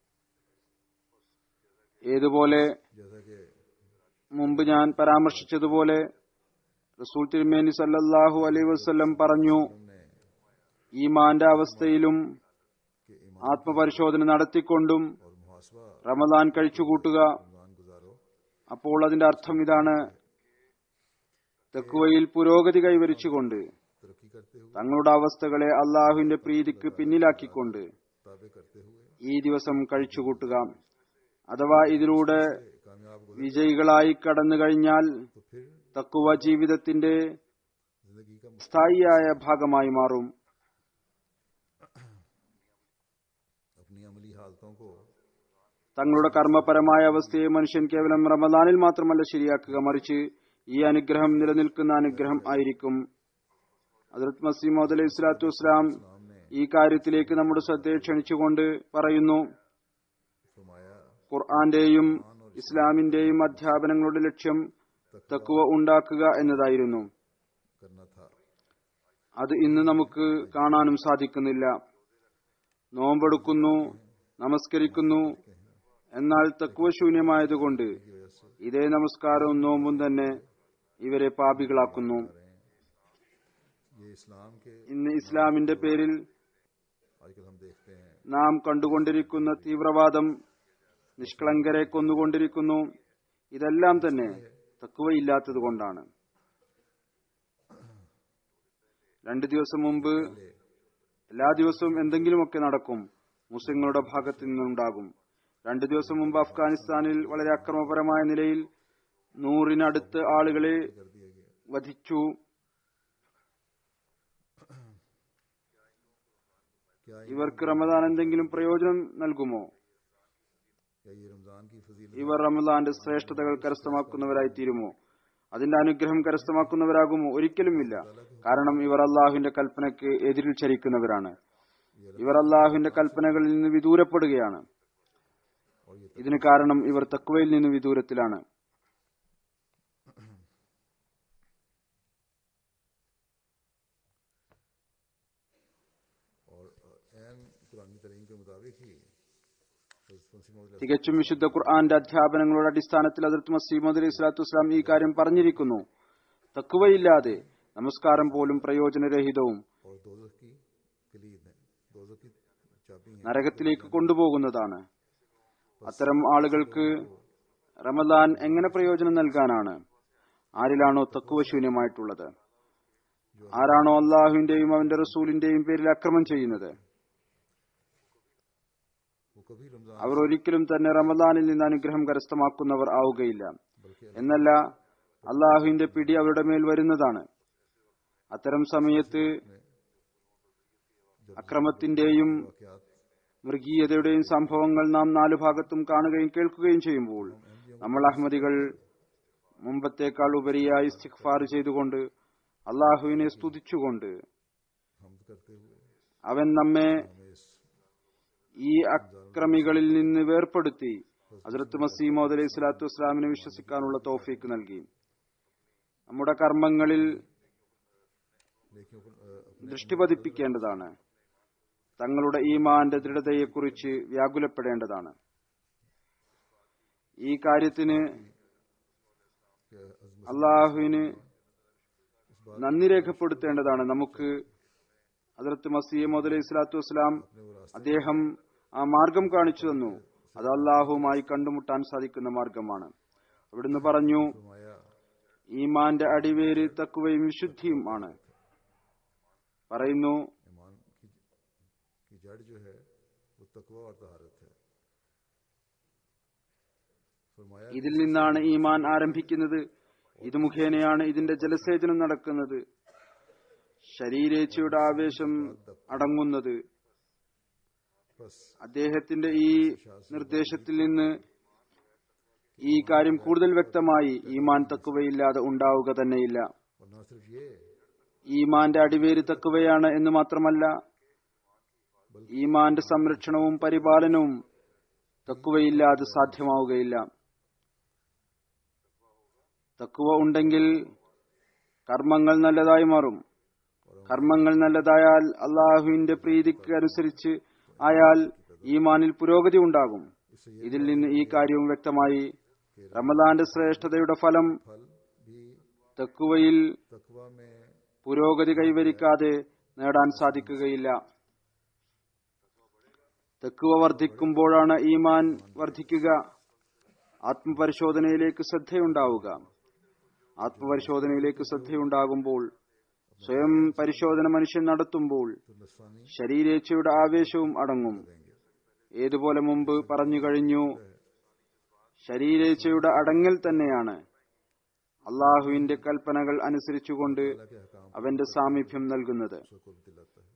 ഏതുപോലെ जैसा कि മുമ്പ് ഞാൻ പരാമർശിച്ചതുപോലെ റസൂൽ തിരുമേനി സല്ലല്ലാഹു അലൈഹി വസല്ലം പറഞ്ഞു हमने ഈമാന്റെ അവസ്ഥയിലും कि ईमान ആത്മപരിശോധന നടത്തിക്കൊണ്ടും और मुहासबा റമദാൻ കഴിച്ചുകൂട്ടുക रमजान गुजारो അപ്പോൾ അതിന്റെ അർത്ഥം ഇതാണ് തെക്കുവയിൽ പുരോഗതി കൈവരിച്ചുകൊണ്ട് तरक्की करते हुए തങ്ങളുടെ അവസ്ഥകളെ അള്ളാഹുവിന്റെ പ്രീതിക്ക് പിന്നിലാക്കിക്കൊണ്ട് ताबे करते हुए ഈ ദിവസം കഴിച്ചുകൂട്ടുക അഥവാ ഇതിലൂടെ कामयाब गुजर വിജയികളായി കടന്നു കഴിഞ്ഞാൽ तो फिर തക്കുവ ജീവിതത്തിന്റെ जिंदगी का സ്ഥായിയായ ഭാഗമായി മാറും अपनी अमली हालतों को തങ്ങളുടെ കർമ്മപരമായ അവസ്ഥയെ മനുഷ്യൻ കേവലം റമദാനിൽ മാത്രമല്ല ശരിയാക്കുക മറിച്ച് ഈ അനുഗ്രഹം നിലനിൽക്കുന്ന അനുഗ്രഹം ആയിരിക്കും ഹജറത് മസീമോദ് അലൈഹി സ്വലാത്തു വസ്സലാം सामने ഈ കാര്യത്തിലേക്ക് നമ്മുടെ ശ്രദ്ധയെ ക്ഷണിച്ചുകൊണ്ട് പറയുന്നു फरमाया ഖുർആന്റെയും ഇസ്ലാമിന്റെയും അധ്യാപനങ്ങളുടെ ലക്ഷ്യം തക്കുവ ഉണ്ടാക്കുക എന്നതായിരുന്നു करना था അത് ഇന്ന് നമുക്ക് കാണാനും സാധിക്കുന്നില്ല നോമ്പെടുക്കുന്നു നമസ്കരിക്കുന്നു എന്നാൽ തക്കുവ ശൂന്യമായതുകൊണ്ട് की वजह से ഇതേ നമസ്കാരവും നോമ്പും തന്നെ ഇവരെ പാപികളാക്കുന്നു ये इस्लाम के ഇന്ന് ഇസ്ലാമിന്റെ പേരിൽ आजकल हम देखते हैं നാം കണ്ടുകൊണ്ടിരിക്കുന്ന തീവ്രവാദം നിഷ്കളങ്കരെ കൊന്നുകൊണ്ടിരിക്കുന്നു ഇതെല്ലാം തന്നെ തക്കുവയില്ലാത്തത് കൊണ്ടാണ് രണ്ടു ദിവസം മുമ്പ് എല്ലാ ദിവസവും എന്തെങ്കിലുമൊക്കെ നടക്കും മുസ്ലിങ്ങളുടെ ഭാഗത്ത് നിന്നുണ്ടാകും രണ്ടു ദിവസം മുമ്പ് അഫ്ഗാനിസ്ഥാനിൽ വളരെ അക്രമപരമായ നിലയിൽ നൂറിനടുത്ത് ആളുകളെ कर दिया गया വധിച്ചു क्या ഇവർക്ക് റമദാൻ എന്തെങ്കിലും പ്രയോജനം നൽകുമോ क्या ये रमजान की फजीलत ഇവർ റമദാന്റെ ശ്രേഷ്ഠതകൾ കരസ്ഥമാക്കുന്നവരായി തീരുമോ അതിന്റെ അനുഗ്രഹം കരസ്ഥമാക്കുന്നവരാകുമോ ഒരിക്കലുമില്ല കാരണം ഇവർ അള്ളാഹുവിന്റെ കൽപ്പനയ്ക്ക് എതിരിൽ ചരിക്കുന്നവരാണ് ഇവർ അള്ളാഹുവിന്റെ കൽപ്പനകളിൽ നിന്ന് വിദൂരപ്പെടുകയാണ് और ये ഇതിന് കാരണം ഇവർ തക്വയിൽ നിന്ന് വിദൂരത്തിലാണ് और एन कुरानी तरीन के मुताबिक ही हज़रत मसीह मौद തികച്ചും വിശുദ്ധ ഖുർആന്റെ അധ്യാപനങ്ങളുടെ അടിസ്ഥാനത്തിൽ അതിർത്ത് മസീമദ് അലൈഹി സ്വലാത്തു വസ്സലാം ഈ കാര്യം പറഞ്ഞിരിക്കുന്നു തക്കുവയില്ലാതെ നമസ്കാരം പോലും പ്രയോജനരഹിതവും और दोजख की कलीद है दोजख की चाबी है നരകത്തിലേക്ക് കൊണ്ടുപോകുന്നതാണ് അത്തരം ആളുകൾക്ക് റമദാൻ എങ്ങനെ പ്രയോജനം നൽകാനാണ് ആരിലാണോ തക്കുവ ശൂന്യമായിട്ടുള്ളത് ആരാണോ അള്ളാഹുവിന്റെയും അവന്റെ റസൂലിന്റെയും പേരിൽ അക്രമം ചെയ്യുന്നത് वो कभी रमजान അവർ ഒരിക്കലും തന്നെ റമദാനിൽ നിന്ന് അനുഗ്രഹം കരസ്ഥമാക്കുന്നവർ ആവുകയില്ല बल्कि എന്നല്ല അള്ളാഹുവിന്റെ പിടി അവരുടെ മേൽ വരുന്നതാണ് അത്തരം സമയത്ത് അക്രമത്തിന്റെയും वाकयात മൃഗീയതയുടെയും സംഭവങ്ങൾ നാം നാലു ഭാഗത്തും കാണുകയും കേൾക്കുകയും ചെയ്യുമ്പോൾ നമ്മൾ അഹമ്മദികൾ മുമ്പത്തേക്കാൾ ഉപരിയായി ഇസ്തിഗ്ഫാർ ചെയ്തുകൊണ്ട് അള്ളാഹുവിനെ സ്തുതിച്ചുകൊണ്ട് हम करते हुए അവൻ നമ്മെ हमें इस ഈ അക്രമികളിൽ നിന്ന് വേർപ്പെടുത്തി ഹസരത്ത് മസീമോദ് അലൈഹി സ്വലാത്തു വസ്സലാമിനെ വിശ്വസിക്കാനുള്ള തോഫീക്ക് നൽകി നമ്മുടെ കർമ്മങ്ങളിൽ नेकियों को अ, अपने ദൃഷ്ടി പതിപ്പിക്കേണ്ടതാണ് തങ്ങളുടെ ഈമാന്റെ ദൃഢതയെക്കുറിച്ച് വ്യാകുലപ്പെടേണ്ടതാണ് ഈ കാര്യത്തിന് के अजमत അള്ളാഹുവിന് നന്ദി രേഖപ്പെടുത്തേണ്ടതാണ് നമുക്ക് അതിർത്ത് മസീമോദ് അലൈഹി സ്വലാത്തു വസ്സലാം अपने वो रास्ते അദ്ദേഹം ആ മാർഗം കാണിച്ചു തന്നു അത് അള്ളാഹുവുമായി കണ്ടുമുട്ടാൻ സാധിക്കുന്ന മാർഗമാണ് അവിടുന്ന് പറഞ്ഞു फरमाया ഈമാന്റെ അടിവേര് തക്കുവയും വിശുദ്ധിയും ആണ് പറയുന്നു ईमान की की जड़ जो है वो तकवा और तहारत है फरमाया ഇതിൽ നിന്നാണ് ഈമാൻ ആരംഭിക്കുന്നത് ഇത് മുഖേനയാണ് ഇതിന്റെ ജലസേചനം നടക്കുന്നത് ശരീരേച്ഛയുടെ ആവേശം അടങ്ങുന്നത് बस അദ്ദേഹത്തിന്റെ ഈ നിർദ്ദേശത്തിൽ നിന്ന് ഈ കാര്യം കൂടുതൽ വ്യക്തമായി ഈമാൻ തക്കുവയില്ലാതെ ഉണ്ടാവുക തന്നെയില്ല और न सिर्फ ये ഈമാന്റെ അടിവേര് തക്കുവയാണ് എന്ന് മാത്രമല്ല ഈമാന്റെ സംരക്ഷണവും പരിപാലനവും തക്കുവയില്ലാതെ സാധ്യമാവുകയില്ല തക്കുവ ഉണ്ടെങ്കിൽ കർമ്മങ്ങൾ നല്ലതായി മാറും കർമ്മങ്ങൾ നല്ലതായാൽ അള്ളാഹുവിന്റെ പ്രീതിക്ക് അനുസരിച്ച് ആയാൽ ഈമാനിൽ പുരോഗതി ഉണ്ടാകും ഇതിൽ നിന്ന് ഈ കാര്യവും വ്യക്തമായി റമദാന്റെ ശ്രേഷ്ഠതയുടെ ഫലം फल भी തക്കുവയിൽ तकवा में പുരോഗതി കൈവരിക്കാതെ നേടാൻ സാധിക്കുകയില്ല തെക്കുവ വർദ്ധിക്കുമ്പോഴാണ് ഈമാൻ വർദ്ധിക്കുക ആത്മപരിശോധനയിലേക്ക് ശ്രദ്ധയുണ്ടാവുക ആത്മപരിശോധനയിലേക്ക് ശ്രദ്ധയുണ്ടാകുമ്പോൾ സ്വയം പരിശോധന മനുഷ്യൻ നടത്തുമ്പോൾ तो नस्वानी ശരീരേച്ഛയുടെ ആവേശവും അടങ്ങും ഏതുപോലെ മുമ്പ് പറഞ്ഞു കഴിഞ്ഞു ശരീരേച്ഛയുടെ അടങ്ങൽ തന്നെയാണ് അള്ളാഹുവിന്റെ കൽപ്പനകൾ അനുസരിച്ചുകൊണ്ട് अल्लाह के हकाम അവന്റെ സാമീപ്യം നൽകുന്നത് को कुर्ब दिलाता है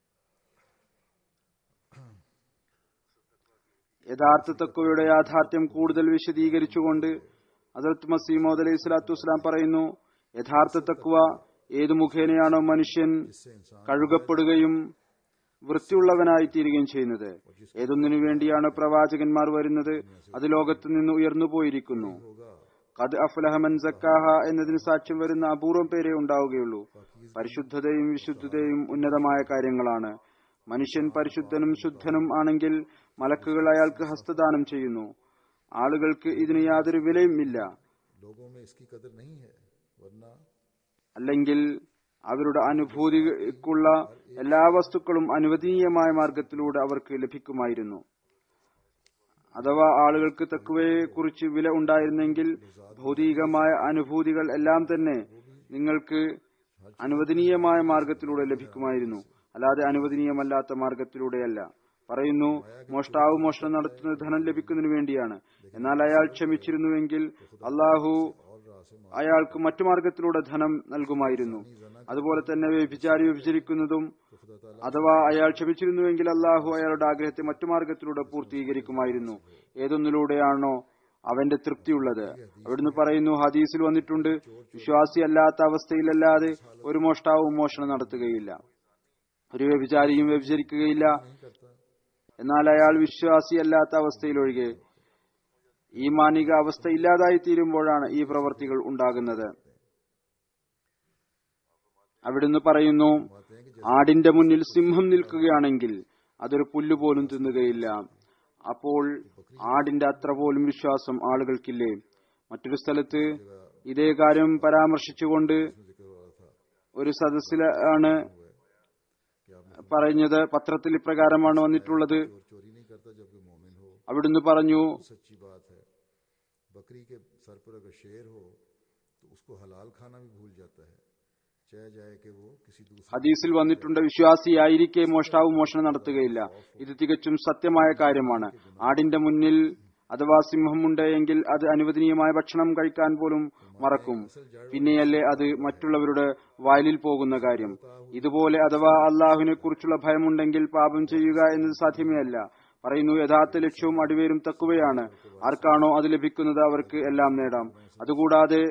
യഥാർത്ഥ തക്കുവയുടെ യാഥാർത്ഥ്യം കൂടുതൽ വിശദീകരിച്ചുകൊണ്ട് ഹസരത്ത് മസീമോദ് അലൈഹി സ്വലാത്തു വസ്സലാം പറയുന്നു യഥാർത്ഥ തക്കുവ ഏതു മുഖേനയാണോ മനുഷ്യൻ इससे इंसान കഴുകപ്പെടുകയും വൃത്തിയുള്ളവനായി തീരുകയും ചെയ്യുന്നത് ഏതൊന്നിനു വേണ്ടിയാണ് പ്രവാചകന്മാർ വരുന്നത് അത് ലോകത്ത് നിന്ന് ഉയർന്നു പോയിരിക്കുന്നു होगा കത് അഫ്ലഹമൻ സക്കാഹ എന്നതിന് സാക്ഷ്യം വരുന്ന അപൂർവം പേരെ ഉണ്ടാവുകയുള്ളൂ പരിശുദ്ധതയും വിശുദ്ധതയും ഉന്നതമായ കാര്യങ്ങളാണ് മനുഷ്യൻ പരിശുദ്ധനും ശുദ്ധനും ആണെങ്കിൽ മലക്കുകൾ അയാൾക്ക് ഹസ്തദാനം ചെയ്യുന്നു ആളുകൾക്ക് ഇതിന് യാതൊരു വിലയും ഇല്ല लोगों में इसकी कदर नहीं है वरना അല്ലെങ്കിൽ അവരുടെ അനുഭൂതിക്കുള്ള എല്ലാ വസ്തുക്കളും അനുവദനീയമായ മാർഗത്തിലൂടെ അവർക്ക് ലഭിക്കുമായിരുന്നു അഥവാ ആളുകൾക്ക് തക്കുവയെ കുറിച്ച് വില ഉണ്ടായിരുന്നെങ്കിൽ ഭൗതികമായ അനുഭൂതികൾ എല്ലാം തന്നെ നിങ്ങൾക്ക് അനുവദനീയമായ മാർഗത്തിലൂടെ ലഭിക്കുമായിരുന്നു അല്ലാതെ അനുവദനീയമല്ലാത്ത മാർഗത്തിലൂടെയല്ല പറയുന്നു മോഷ്ടാവ് മോഷണം നടത്തുന്നത് ധനം ലഭിക്കുന്നതിന് വേണ്ടിയാണ് എന്നാൽ അയാൾ ക്ഷമിച്ചിരുന്നുവെങ്കിൽ അള്ളാഹു അയാൾക്ക് മറ്റു മാർഗത്തിലൂടെ ധനം നൽകുമായിരുന്നു അതുപോലെ തന്നെ വ്യഭിചാരി വ്യഭിചരിക്കുന്നതും അഥവാ അയാൾ ക്ഷമിച്ചിരുന്നുവെങ്കിൽ അള്ളാഹു അയാളുടെ ആഗ്രഹത്തെ മറ്റു മാർഗത്തിലൂടെ പൂർത്തീകരിക്കുമായിരുന്നു ഏതൊന്നിലൂടെയാണോ അവന്റെ തൃപ്തിയുള്ളത് അവിടുന്ന് പറയുന്നു ഹദീസിൽ വന്നിട്ടുണ്ട് വിശ്വാസി അല്ലാത്ത അവസ്ഥയിലല്ലാതെ ഒരു മോഷ്ടാവും മോഷണം നടത്തുകയില്ല ഒരു വ്യഭിചാരിയും വ്യഭിചരിക്കുകയില്ല എന്നാൽ അയാൾ വിശ്വാസി അല്ലാത്ത അവസ്ഥയിലൊഴികെ ഈ മാനിക അവസ്ഥ ഇല്ലാതായി തീരുമ്പോഴാണ് ഈ പ്രവർത്തികൾ ഉണ്ടാകുന്നത് അവിടുന്ന് പറയുന്നു ആടിന്റെ മുന്നിൽ സിംഹം നിൽക്കുകയാണെങ്കിൽ അതൊരു പുല്ലുപോലും തിന്നുകയില്ല അപ്പോൾ ആടിന്റെ അത്ര പോലും വിശ്വാസം ആളുകൾക്കില്ലേ മറ്റൊരു സ്ഥലത്ത് ഇതേ കാര്യം പരാമർശിച്ചുകൊണ്ട് ഒരു സദസ്സിലാണ് പറഞ്ഞത് പത്രത്തിൽ ഇപ്രകാരമാണ് വന്നിട്ടുള്ളത് चोर चोरी नहीं करता जबकि मोमिन हो അവിടുന്ന് പറഞ്ഞു सच्ची बात है बकरी के सर पर अगर शेर हो तो उसको हलाल खाना भी भूल जाता है चाहे जाए कि वो किसी दूसरे ഹദീസിൽ വന്നിട്ടുണ്ട് വിശ്വാസിയായിരിക്കെ മോഷ്ടാവ് മോഷണം നടത്തുകയില്ല ഇത് തികച്ചും സത്യമായ കാര്യമാണ് ആടിന്റെ മുന്നിൽ അഥവാ സിംഹമുണ്ട് എങ്കിൽ അത് അനുവദനീയമായ ഭക്ഷണം കഴിക്കാൻ പോലും മറക്കും പിന്നെയല്ലേ അത് മറ്റുള്ളവരുടെ വയലിൽ പോകുന്ന കാര്യം ഇതുപോലെ അഥവാ അള്ളാഹുവിനെ കുറിച്ചുള്ള ഭയമുണ്ടെങ്കിൽ പാപം ചെയ്യുക എന്നത് സാധ്യമേ അല്ല പറയുന്നു യഥാർത്ഥ ലക്ഷ്യവും അടിവേരും തക്കുവയാണ് ആർക്കാണോ അത് ലഭിക്കുന്നത് അവർക്ക് എല്ലാം നേടാം അതുകൂടാതെ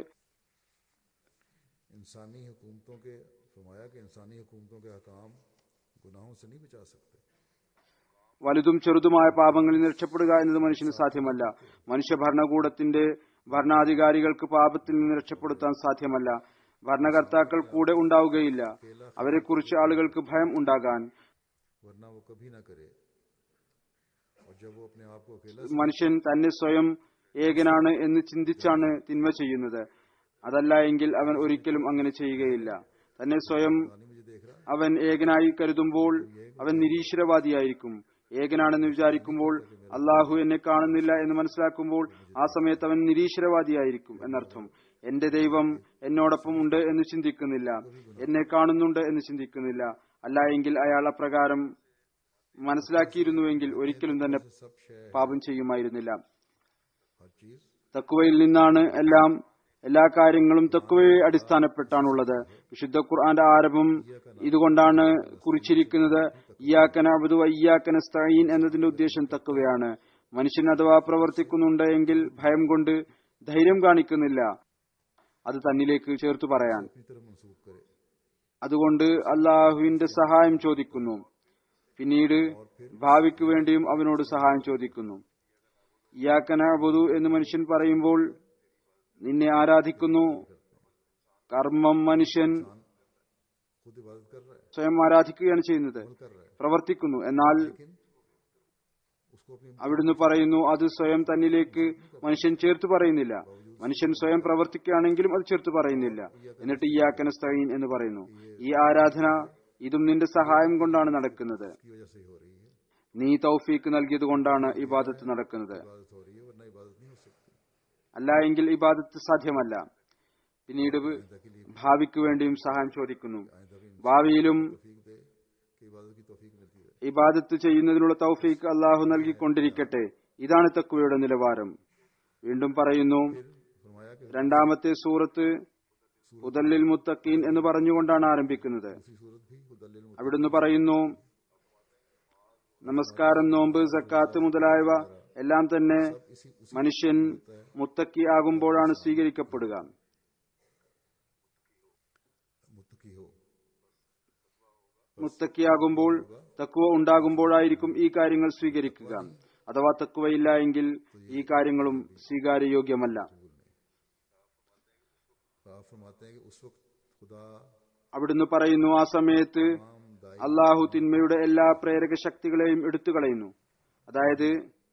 इंसानी हुकूमतों के फरमाया कि इंसानी हुकूमतों के हकाम गुनाहों से नहीं बचा सकते വലുതും ചെറുതുമായ പാപങ്ങളിൽ നിന്ന് രക്ഷപ്പെടുക എന്നത് മനുഷ്യന് സാധ്യമല്ല മനുഷ്യ ഭരണകൂടത്തിന്റെ ഭരണാധികാരികൾക്ക് പാപത്തിൽ നിന്ന് രക്ഷപ്പെടുത്താൻ സാധ്യമല്ല ഭരണകർത്താക്കൾ കൂടെ ഉണ്ടാവുകയില്ല അവരെക്കുറിച്ച് ആളുകൾക്ക് ഭയം ഉണ്ടാകാൻ वरना वो कभी ना करे और जब वो अपने आप को अकेला മനുഷ്യൻ തന്നെ സ്വയം ഏകനാണ് എന്ന് ചിന്തിച്ചാണ് തിന്മ ചെയ്യുന്നത് അതല്ല എങ്കിൽ അവൻ ഒരിക്കലും അങ്ങനെ ചെയ്യുകയില്ല തന്നെ സ്വയം समझाने मुझे देख रहा അവൻ ഏകനായി കരുതുമ്പോൾ അവൻ നിരീശ്വരവാദിയായിരിക്കും ഏകനാണെന്ന് വിചാരിക്കുമ്പോൾ അള്ളാഹു എന്നെ കാണുന്നില്ല എന്ന് മനസ്സിലാക്കുമ്പോൾ ആ സമയത്ത് അവൻ നിരീശ്വരവാദിയായിരിക്കും എന്നർത്ഥം എന്റെ ദൈവം എന്നോടൊപ്പം ഉണ്ട് എന്ന് ചിന്തിക്കുന്നില്ല എന്നെ കാണുന്നുണ്ട് എന്ന് ചിന്തിക്കുന്നില്ല അല്ല എങ്കിൽ അയാൾ അപ്രകാരം മനസ്സിലാക്കിയിരുന്നുവെങ്കിൽ ഒരിക്കലും തന്നെ सब शय പാപം ചെയ്യുമായിരുന്നില്ല हर चीज തക്കുവയിൽ നിന്നാണ് എല്ലാം എല്ലാ കാര്യങ്ങളും തക്കുവയെ അടിസ്ഥാനപ്പെട്ടാണുള്ളത് വിശുദ്ധ ഖുർആന്റെ ആരംഭം ഇതുകൊണ്ടാണ് കുറിച്ചിരിക്കുന്നത് ഇയാക്കന അബുദു അയ്യാക്കന സ്തഈൻ എന്നതിന്റെ ഉദ്ദേശം തക്കുവയാണ് മനുഷ്യൻ അഥവാ പ്രവർത്തിക്കുന്നുണ്ട് എങ്കിൽ ഭയം കൊണ്ട് ധൈര്യം കാണിക്കുന്നില്ല അത് തന്നിലേക്ക് ചേർത്തു പറയാൻ अपनी तरफ मंसूब करे അതുകൊണ്ട് അള്ളാഹുവിന്റെ സഹായം ചോദിക്കുന്നു പിന്നീട് ഭാവിക്ക് വേണ്ടിയും അവനോട് സഹായം ചോദിക്കുന്നു ഇയാക്കന അബുദു എന്ന് മനുഷ്യൻ പറയുമ്പോൾ നിന്നെ ആരാധിക്കുന്നു കർമ്മം മനുഷ്യൻ खुद इबादत कर रहा है സ്വയം ആരാധിക്കുകയാണ് ചെയ്യുന്നത് अमल कर रहा है പ്രവർത്തിക്കുന്നു എന്നാൽ लेकिन उसको अपनी അവിടുന്ന് പറയുന്നു അത് സ്വയം തന്നിലേക്ക് മനുഷ്യൻ ചേർത്ത് പറയുന്നില്ല മനുഷ്യൻ സ്വയം പ്രവർത്തിക്കുകയാണെങ്കിലും അത് ചേർത്ത് പറയുന്നില്ല എന്നിട്ട് ഇയാക്കന സ്തൈൻ എന്ന് പറയുന്നു ഈ ആരാധന ഇതും നിന്റെ സഹായം കൊണ്ടാണ് നടക്കുന്നത് की वजह से ही हो रही है നീ തൗഫീക്ക് നൽകിയത് കൊണ്ടാണ് ഇബാദത്ത് നടക്കുന്നത് इबादत हो रही है वरना इबादत नहीं हो सकती അല്ല എങ്കിൽ ഇബാദത്ത് സാധ്യമല്ല പിന്നീട് ഭാവിക്ക് വേണ്ടിയും സഹായം ചോദിക്കുന്നു आइंदा भी ഭാവിയിലും तौफीक दे कि इबादत की तौफीक मिलती है ഇബാദത്ത് ചെയ്യുന്നതിനുള്ള തൗഫീക്ക് അള്ളാഹു നൽകിക്കൊണ്ടിരിക്കട്ടെ ഇതാണ് തക്വയുടെ നിലവാരം വീണ്ടും പറയുന്നു फिर फरमाया कि രണ്ടാമത്തെ സൂറത്ത് ഉദല്ലിൽ മുത്തഖീൻ എന്ന് പറഞ്ഞുകൊണ്ടാണ് ആരംഭിക്കുന്നത് दूसरी सूरत भी हुदल्लिल मुत्तक़ीन അവിടുന്ന് പറയുന്നു നമസ്കാരം നോമ്പ് സക്കാത്ത് മുതലായവ എല്ലാം തന്നെ इसी उसी മനുഷ്യൻ മുത്തക്കി ആകുമ്പോഴാണ് സ്വീകരിക്കപ്പെടുക मुत्तकी हो മുത്തക്കിയാകുമ്പോൾ തക്കുവ ഉണ്ടാകുമ്പോഴായിരിക്കും ഈ കാര്യങ്ങൾ സ്വീകരിക്കുക അഥവാ തക്കുവയില്ല എങ്കിൽ ഈ കാര്യങ്ങളും സ്വീകാര്യയോഗ്യമല്ല तो आप फरमाते हैं कि उस वक्त खुदा അവിടുന്ന് പറയുന്നു ആ സമയത്ത് तमाम दाई അള്ളാഹു തിന്മയുടെ എല്ലാ പ്രേരക ശക്തികളെയും എടുത്തു കളയുന്നു അതായത്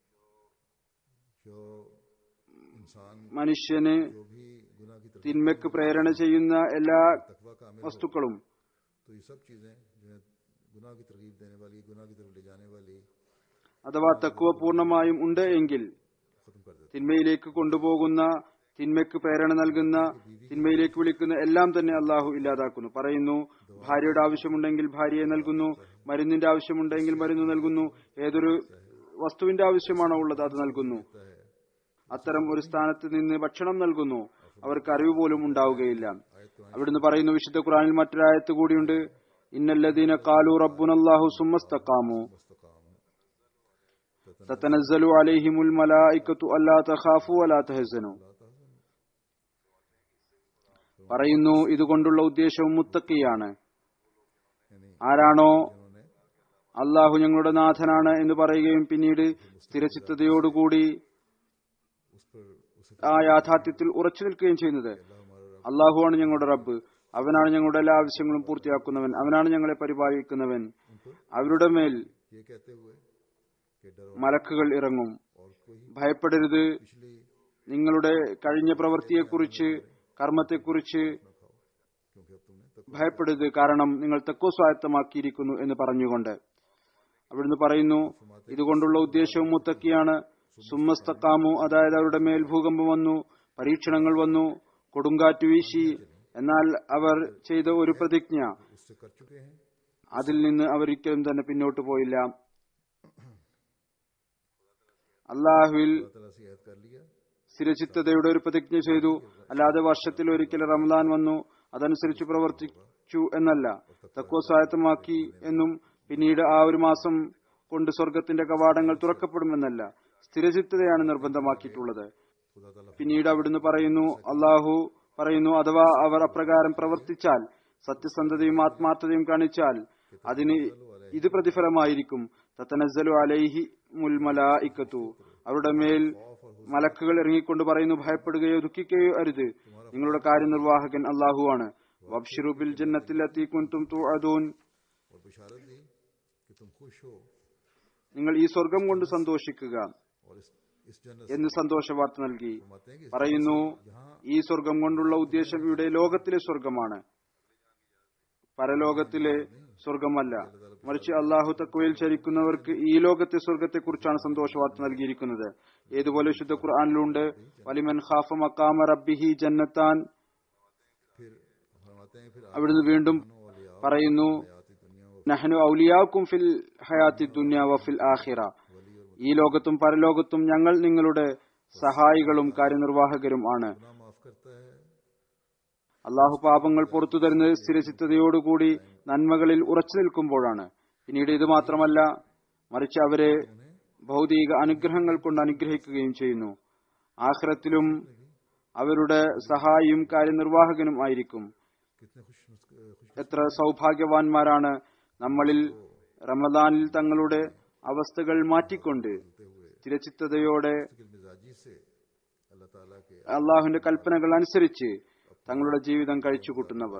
जो इंसान മനുഷ്യന് जो भी गुनाह की तरफ തിന്മയ്ക്ക് പ്രേരണ ചെയ്യുന്ന എല്ലാ तकवा का अमल हो വസ്തുക്കളും तो ये सब चीजें जो है गुनाह की तरगीब देने वाली गुनाह की तरफ ले जाने वाली അഥവാ തക്കുവ പൂർണ്ണമായും ഉണ്ട് എങ്കിൽ खत्म कर देते തിന്മയിലേക്ക് കൊണ്ടുപോകുന്ന തിന്മയ്ക്ക് പ്രേരണ നൽകുന്ന തിന്മയിലേക്ക് വിളിക്കുന്ന എല്ലാം തന്നെ അള്ളാഹു ഇല്ലാതാക്കുന്നു പറയുന്നു ഭാര്യയുടെ ആവശ്യമുണ്ടെങ്കിൽ ഭാര്യയെ നൽകുന്നു മരുന്നിന്റെ ആവശ്യമുണ്ടെങ്കിൽ മരുന്ന് നൽകുന്നു ഏതൊരു വസ്തുവിന്റെ ആവശ്യമാണോ ഉള്ളത് അത് നൽകുന്നു അത്തരം ഒരു സ്ഥാനത്ത് നിന്ന് ഭക്ഷണം നൽകുന്നു അവർക്ക് അറിവ് പോലും ഉണ്ടാവുകയില്ല അവിടുന്ന് പറയുന്നു വിശുദ്ധ ഖുറാനിൽ മറ്റൊരായത്ത് കൂടിയുണ്ട് ഇന്നല്ലദീന കാലു റബ്ബുനല്ലാഹു സുമ്മസ്തഖാമു തതനസ്സലു അലൈഹിമുൽ മലായികത്തു അല്ലാ തഖാഫു വലാ തഹസനു പറയുന്നു ഇതുകൊണ്ടുള്ള ഉദ്ദേശവും മുത്തക്കിയാണ് यानी ആരാണോ उन्होंने അള്ളാഹു ഞങ്ങളുടെ നാഥനാണ് എന്ന് പറയുകയും പിന്നീട് സ്ഥിരചിത്തതയോടുകൂടി उस पर उसे ആ യാഥാർത്ഥ്യത്തിൽ ഉറച്ചു നിൽക്കുകയും ചെയ്യുന്നത് അള്ളാഹുവാണ് ഞങ്ങളുടെ റബ്ബ് അവനാണ് ഞങ്ങളുടെ എല്ലാ ആവശ്യങ്ങളും പൂർത്തിയാക്കുന്നവൻ അവനാണ് ഞങ്ങളെ പരിപാലിക്കുന്നവൻ അവരുടെ മേൽ ये कहते हुए कि डरो മലക്കുകൾ ഇറങ്ങും और कोई ഭയപ്പെടരുത് पिछली നിങ്ങളുടെ കഴിഞ്ഞ പ്രവൃത്തിയെക്കുറിച്ച് കർമ്മത്തെക്കുറിച്ച് न खाओ क्योंकि अब तुमने तक ഭയപ്പെടരുത് കാരണം നിങ്ങൾ തെക്കോ സ്വായത്തമാക്കിയിരിക്കുന്നു എന്ന് പറഞ്ഞുകൊണ്ട് അവിടുന്ന് പറയുന്നു ഇതുകൊണ്ടുള്ള ഉദ്ദേശവും മുത്തക്കിയാണ് സുമ്മസ്തക്കാമു അതായത് അവരുടെ മേൽ ഭൂകമ്പം വന്നു പരീക്ഷണങ്ങൾ വന്നു കൊടുങ്കാറ്റ് വീശി എന്നാൽ അവർ ചെയ്ത ഒരു പ്രതിജ്ഞ उससे कर चुके हैं അതിൽ നിന്ന് അവരൊരിക്കലും തന്നെ പിന്നോട്ട് പോയില്ല അള്ളാഹുവിൽ अल्लाह ताला से याद कर लिया സ്ഥിരചിത്തതയുടെ ഒരു പ്രതിജ്ഞ ചെയ്തു അല്ലാതെ വർഷത്തിൽ ഒരിക്കൽ റമദാൻ വന്നു അതനുസരിച്ച് പ്രവർത്തിച്ചു എന്നല്ല തക്കോ സ്വായത്തമാക്കി എന്നും പിന്നീട് ആ ഒരു മാസം കൊണ്ട് സ്വർഗത്തിന്റെ കവാടങ്ങൾ തുറക്കപ്പെടുമെന്നല്ല സ്ഥിരചിത്തതയാണ് നിർബന്ധമാക്കിയിട്ടുള്ളത് खुदा ताला പിന്നീട് അവിടുന്ന് പറയുന്നു അള്ളാഹു പറയുന്നു അഥവാ അവർ അപ്രകാരം പ്രവർത്തിച്ചാൽ സത്യസന്ധതയും ആത്മാർത്ഥതയും കാണിച്ചാൽ അതിന് ഇത് പ്രതിഫലമായിരിക്കും തത്തനസ്സലു അലൈഹി മുൽമലായിക്കത്തു അവരുടെ മേൽ മലക്കുകൾ ഇറങ്ങിക്കൊണ്ട് പറയുന്നു ഭയപ്പെടുകയോ ദുഃഖിക്കുകയോ അരുത് നിങ്ങളുടെ കാര്യനിർവാഹകൻ അള്ളാഹുവാണ് വബ്ഷിറുബിൽ ജന്നത്തിൽ കുന്തും തുഅദൂൻ और बिशारत दी कि तुम खुश हो നിങ്ങൾ ഈ സ്വർഗം കൊണ്ട് സന്തോഷിക്കുക और इस इस जन्नत എന്ന് സന്തോഷ വാർത്ത നൽകി फरमाते हैं कि പറയുന്നു ഈ സ്വർഗം കൊണ്ടുള്ള ഉദ്ദേശം ഇവിടെ ലോകത്തിലെ സ്വർഗമാണ് പരലോകത്തിലെ സ്വർഗമല്ല മറിച്ച് അള്ളാഹു തക്വയിൽ ചരിക്കുന്നവർക്ക് ഈ ലോകത്തെ സ്വർഗത്തെക്കുറിച്ചാണ് സന്തോഷ വാർത്ത നൽകിയിരിക്കുന്നത് ഏതുപോലെ ശുദ്ധ ഖുർആാനിലുണ്ട് വലിമൻ ഖാഫ മക്കാമ റബ്ബിഹി ജന്നത്താൻ फिर फरमाते हैं फिर അവിടുന്ന് വീണ്ടും പറയുന്നു आती दुनिया व നഹ്നു ഔലിയാക്കും ഫിൽ ഹയാത്തി ദുന്യ വഫിൽ ആഖിറ ഈ ലോകത്തും പരലോകത്തും ഞങ്ങൾ നിങ്ങളുടെ സഹായികളും കാര്യനിർവാഹകരും ആണ് गुनाह माफ करता है അള്ളാഹു പാപങ്ങൾ പുറത്തു തരുന്നത് സ്ഥിരചിത്തതയോടുകൂടി നന്മകളിൽ ഉറച്ചു നിൽക്കുമ്പോഴാണ് പിന്നീട് ഇത് മാത്രമല്ല മറിച്ച് അവരെ ഭൗതിക അനുഗ്രഹങ്ങൾ കൊണ്ട് അനുഗ്രഹിക്കുകയും ചെയ്യുന്നു ആഖിറത്തിലും അവരുടെ സഹായിയും കാര്യനിർവാഹകനും ആയിരിക്കും कितने खुश खुश എത്ര സൗഭാഗ്യവാന്മാരാണ് നമ്മളിൽ റമദാനിൽ തങ്ങളുടെ അവസ്ഥകൾ മാറ്റിക്കൊണ്ട് സ്ഥിരചിത്തതയോടെ मिजाजी से अल्लाह ताला के അള്ളാഹുവിന്റെ കൽപ്പനകൾ അനുസരിച്ച് തങ്ങളുടെ ജീവിതം കഴിച്ചുകൂട്ടുന്നവർ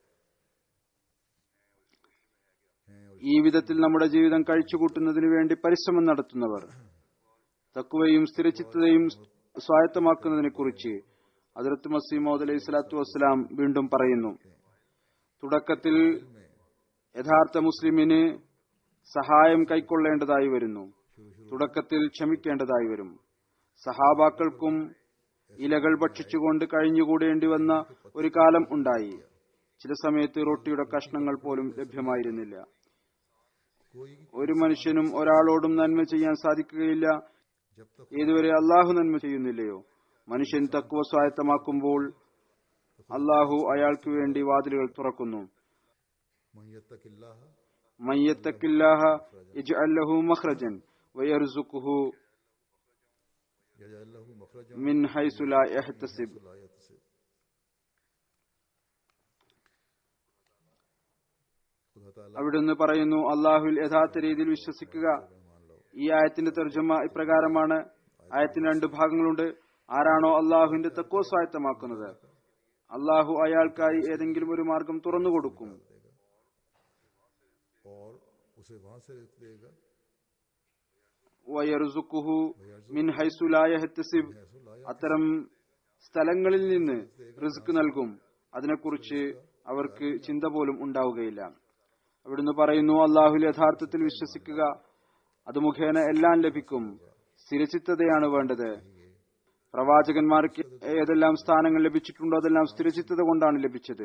ഈ വിധത്തിൽ നമ്മുടെ ജീവിതം കഴിച്ചുകൂട്ടുന്നതിന് വേണ്ടി പരിശ്രമം നടത്തുന്നവർ തക്കുവയും സ്ഥിരചിത്തതയും സ്വായത്തമാക്കുന്നതിനെ കുറിച്ച് അതിർത്ത് മസീമോദ് അലൈഹി സ്വലാത്തു വസ്സലാം വീണ്ടും പറയുന്നു തുടക്കത്തിൽ യഥാർത്ഥ മുസ്ലിമിന് സഹായം കൈക്കൊള്ളേണ്ടതായി വരുന്നു തുടക്കത്തിൽ ക്ഷമിക്കേണ്ടതായി വരും സഹാബാക്കൾക്കും ഇലകൾ ഭക്ഷിച്ചുകൊണ്ട് കഴിഞ്ഞുകൂടേണ്ടി വന്ന ഒരു കാലം ഉണ്ടായി ചില സമയത്ത് റൊട്ടിയുടെ കഷ്ണങ്ങൾ പോലും ലഭ്യമായിരുന്നില്ല कोई ഒരു മനുഷ്യനും ഒരാളോടും നന്മ ചെയ്യാൻ സാധിക്കുകയില്ല जब तक ഏതുവരെ അള്ളാഹു നന്മ ചെയ്യുന്നില്ലയോ മനുഷ്യൻ തക്കുവ സ്വായത്തമാക്കുമ്പോൾ അള്ളാഹു അയാൾക്ക് വേണ്ടി വാതിലുകൾ തുറക്കുന്നു من يتق الله മയ്യത്തക്കില്ലാഹ ഇജ്അൽ ലഹു മഖ്റജൻ വയർസുഖുഹു يجعل له مخرجا മിൻ ഹൈസു ലാ യഹ്തസിബ് لا يحتسب खुदा ताला അവിടുന്ന് പറയുന്നു അള്ളാഹുവിൽ യഥാർത്ഥ രീതിയിൽ വിശ്വസിക്കുക मान लो ഈ ആയത്തിന്റെ തർജ്ജമ ഇപ്രകാരമാണ് ആയത്തിന് രണ്ട് ഭാഗങ്ങളുണ്ട് ആരാണോ അള്ളാഹുവിന്റെ തക്കോ സ്വായത്തമാക്കുന്നത് അള്ളാഹു അയാൾക്കായി ഏതെങ്കിലും ഒരു മാർഗം തുറന്നു കൊടുക്കും और उसे वहां से रिस्क देगा വയർസുഖുഹു മിൻ ഹൈസു ലാ യഹ്തസിബ് അത്തരം സ്ഥലങ്ങളിൽ നിന്ന് റിസ്ക് നൽകും അതിനെക്കുറിച്ച് അവർക്ക് ചിന്ത പോലും ഉണ്ടാവുകയില്ല അവിടുന്ന് പറയുന്നു അള്ളാഹുൽ യഥാർത്ഥത്തിൽ വിശ്വസിക്കുക അത് മുഖേന എല്ലാം ലഭിക്കും സ്ഥിരചിത്തതയാണ് വേണ്ടത് പ്രവാചകന്മാർക്ക് ഏതെല്ലാം സ്ഥാനങ്ങൾ ലഭിച്ചിട്ടുണ്ടോ അതെല്ലാം സ്ഥിരചിത്തത കൊണ്ടാണ് ലഭിച്ചത്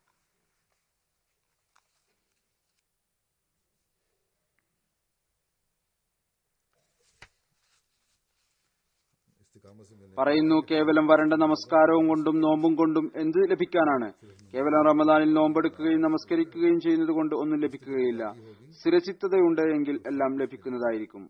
इस्तिकामत से मिलने പറയുന്നു കേവലം വരണ്ട നമസ്കാരവും കൊണ്ടും നോമ്പും കൊണ്ടും എന്ത് ലഭിക്കാനാണ് കേവലം റമദാനിൽ നോമ്പെടുക്കുകയും നമസ്കരിക്കുകയും ചെയ്യുന്നത് കൊണ്ട് ഒന്നും ലഭിക്കുകയില്ല സ്ഥിരചിത്തതയുണ്ട് എങ്കിൽ എല്ലാം ലഭിക്കുന്നതായിരിക്കും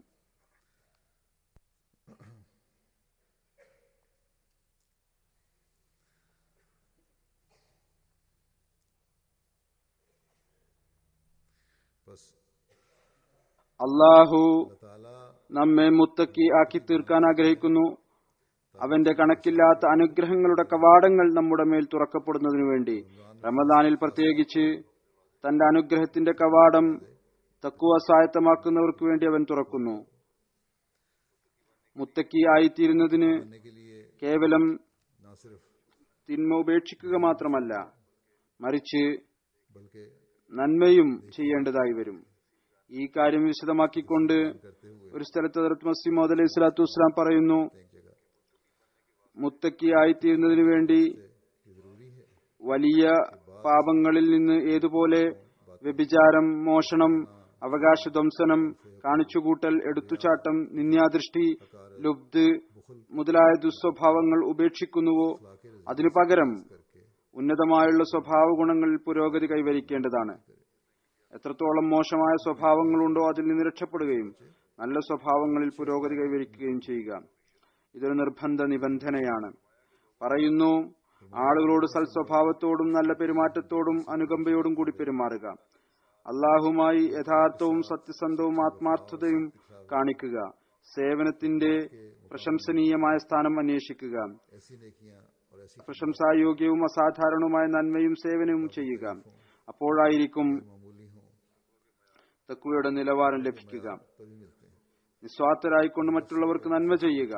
बस അള്ളാഹു अल्लाह ताला നമ്മെ മുത്തക്കി ആക്കി തീർക്കാൻ ആഗ്രഹിക്കുന്നു അവന്റെ കണക്കില്ലാത്ത അനുഗ്രഹങ്ങളുടെ കവാടങ്ങൾ നമ്മുടെ മേൽ തുറക്കപ്പെടുന്നതിനു വേണ്ടി റമദാനിൽ പ്രത്യേകിച്ച് തന്റെ അനുഗ്രഹത്തിന്റെ കവാടം തക്കുവ സ്വായത്തമാക്കുന്നവർക്ക് വേണ്ടി അവൻ തുറക്കുന്നു മുത്തക്കി ആയിത്തീരുന്നതിന് करने के लिए കേവലം ना सिर्फ തിന്മ ഉപേക്ഷിക്കുക മാത്രമല്ല മറിച്ച് बल्कि നന്മയും ചെയ്യേണ്ടതായി വരും ഈ കാര്യം വിശദമാക്കിക്കൊണ്ട് करते हुए ഒരു സ്ഥലത്ത് ഹദരത്ത് മസീമോദ് അലൈഹി സ്വലാത്തു വസ്സലാം പറയുന്നു एक जगह മുത്തക്കി ആയിത്തീരുന്നതിനു വേണ്ടി ये जरूरी है വലിയ പാപങ്ങളിൽ നിന്ന് ഏതുപോലെ വ്യഭിചാരം മോഷണം അവകാശധ്വംസനം കാണിച്ചുകൂട്ടൽ എടുത്തുചാട്ടം നിന്യാദൃഷ്ടി ലുബ്ദ് മുതലായ ദുസ്വഭാവങ്ങൾ ഉപേക്ഷിക്കുന്നുവോ അതിനു പകരം करके ഉന്നതമായുള്ള സ്വഭാവ ഗുണങ്ങളിൽ പുരോഗതി കൈവരിക്കേണ്ടതാണ് എത്രത്തോളം മോശമായ സ്വഭാവങ്ങളുണ്ടോ അതിൽ നിന്ന് രക്ഷപ്പെടുകയും നല്ല സ്വഭാവങ്ങളിൽ പുരോഗതി കൈവരിക്കുകയും ചെയ്യുക ഇതൊരു നിർബന്ധ നിബന്ധനയാണ് പറയുന്നു ആളുകളോട് സൽസ്വഭാവത്തോടും നല്ല പെരുമാറ്റത്തോടും അനുകമ്പയോടും കൂടി പെരുമാറുക അള്ളാഹുമായി യഥാർത്ഥവും സത്യസന്ധവും ആത്മാർത്ഥതയും കാണിക്കുക സേവനത്തിന്റെ പ്രശംസനീയമായ സ്ഥാനം അന്വേഷിക്കുക ऐसी नेकियां और ऐसी പ്രശംസായോഗ്യവും അസാധാരണവുമായ നന്മയും സേവനവും ചെയ്യുക അപ്പോഴായിരിക്കും मामूली हों തക്കുവയുടെ നിലവാരം ലഭിക്കുക तभी मिलते हैं നിസ്വാർത്ഥരായിക്കൊണ്ട് മറ്റുള്ളവർക്ക് നന്മ ചെയ്യുക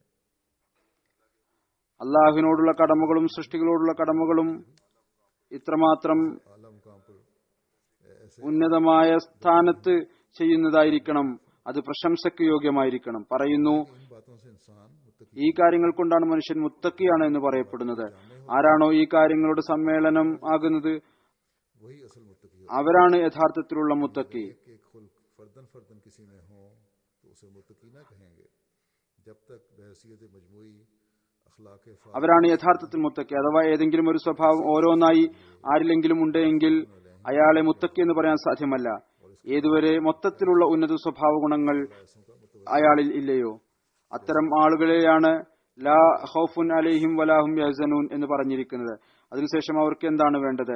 അള്ളാഹുവിനോടുള്ള കടമകളും സൃഷ്ടികളോടുള്ള കടമകളും ഇത്രമാത്രം आला मुकाम पर ऐसे ഉന്നതമായ സ്ഥാനത്ത് ചെയ്യുന്നതായിരിക്കണം അത് പ്രശംസയ്ക്ക് യോഗ്യമായിരിക്കണം പറയുന്നു इन बातों से इंसान मुत्तकी ഈ കാര്യങ്ങൾ കൊണ്ടാണ് മനുഷ്യൻ മുത്തക്കിയാണ് എന്ന് പറയപ്പെടുന്നത് ആരാണോ ഈ കാര്യങ്ങളുടെ സമ്മേളനം ആകുന്നത് वही असल मुत्तकी അവരാണ് യഥാർത്ഥത്തിലുള്ള മുത്തക്കി एक एक खुल्क फर्दन फर्दन किसी में हो तो उसे मुतकी ना कहेंगे जब तक बहसीत मजमुई अखलाक फ़ा- അവരാണ് യഥാർത്ഥത്തിൽ മുത്തക്കി അഥവാ ഏതെങ്കിലും ഒരു സ്വഭാവം ഓരോന്നായി ആരിലെങ്കിലും ഉണ്ടെങ്കിൽ അയാളെ മുത്തക്കി എന്ന് പറയാൻ സാധ്യമല്ല ഏതുവരെ മൊത്തത്തിലുള്ള ഉന്നത സ്വഭാവ ഗുണങ്ങൾ അയാളിൽ ഇല്ലയോ അത്തരം ആളുകളെയാണ് ലാ ഹൗഫുൻ അലൈഹിം വലാഹും യഹ്സനൂൻ എന്ന് പറഞ്ഞിരിക്കുന്നത് അതിനുശേഷം അവർക്ക് എന്താണ് വേണ്ടത്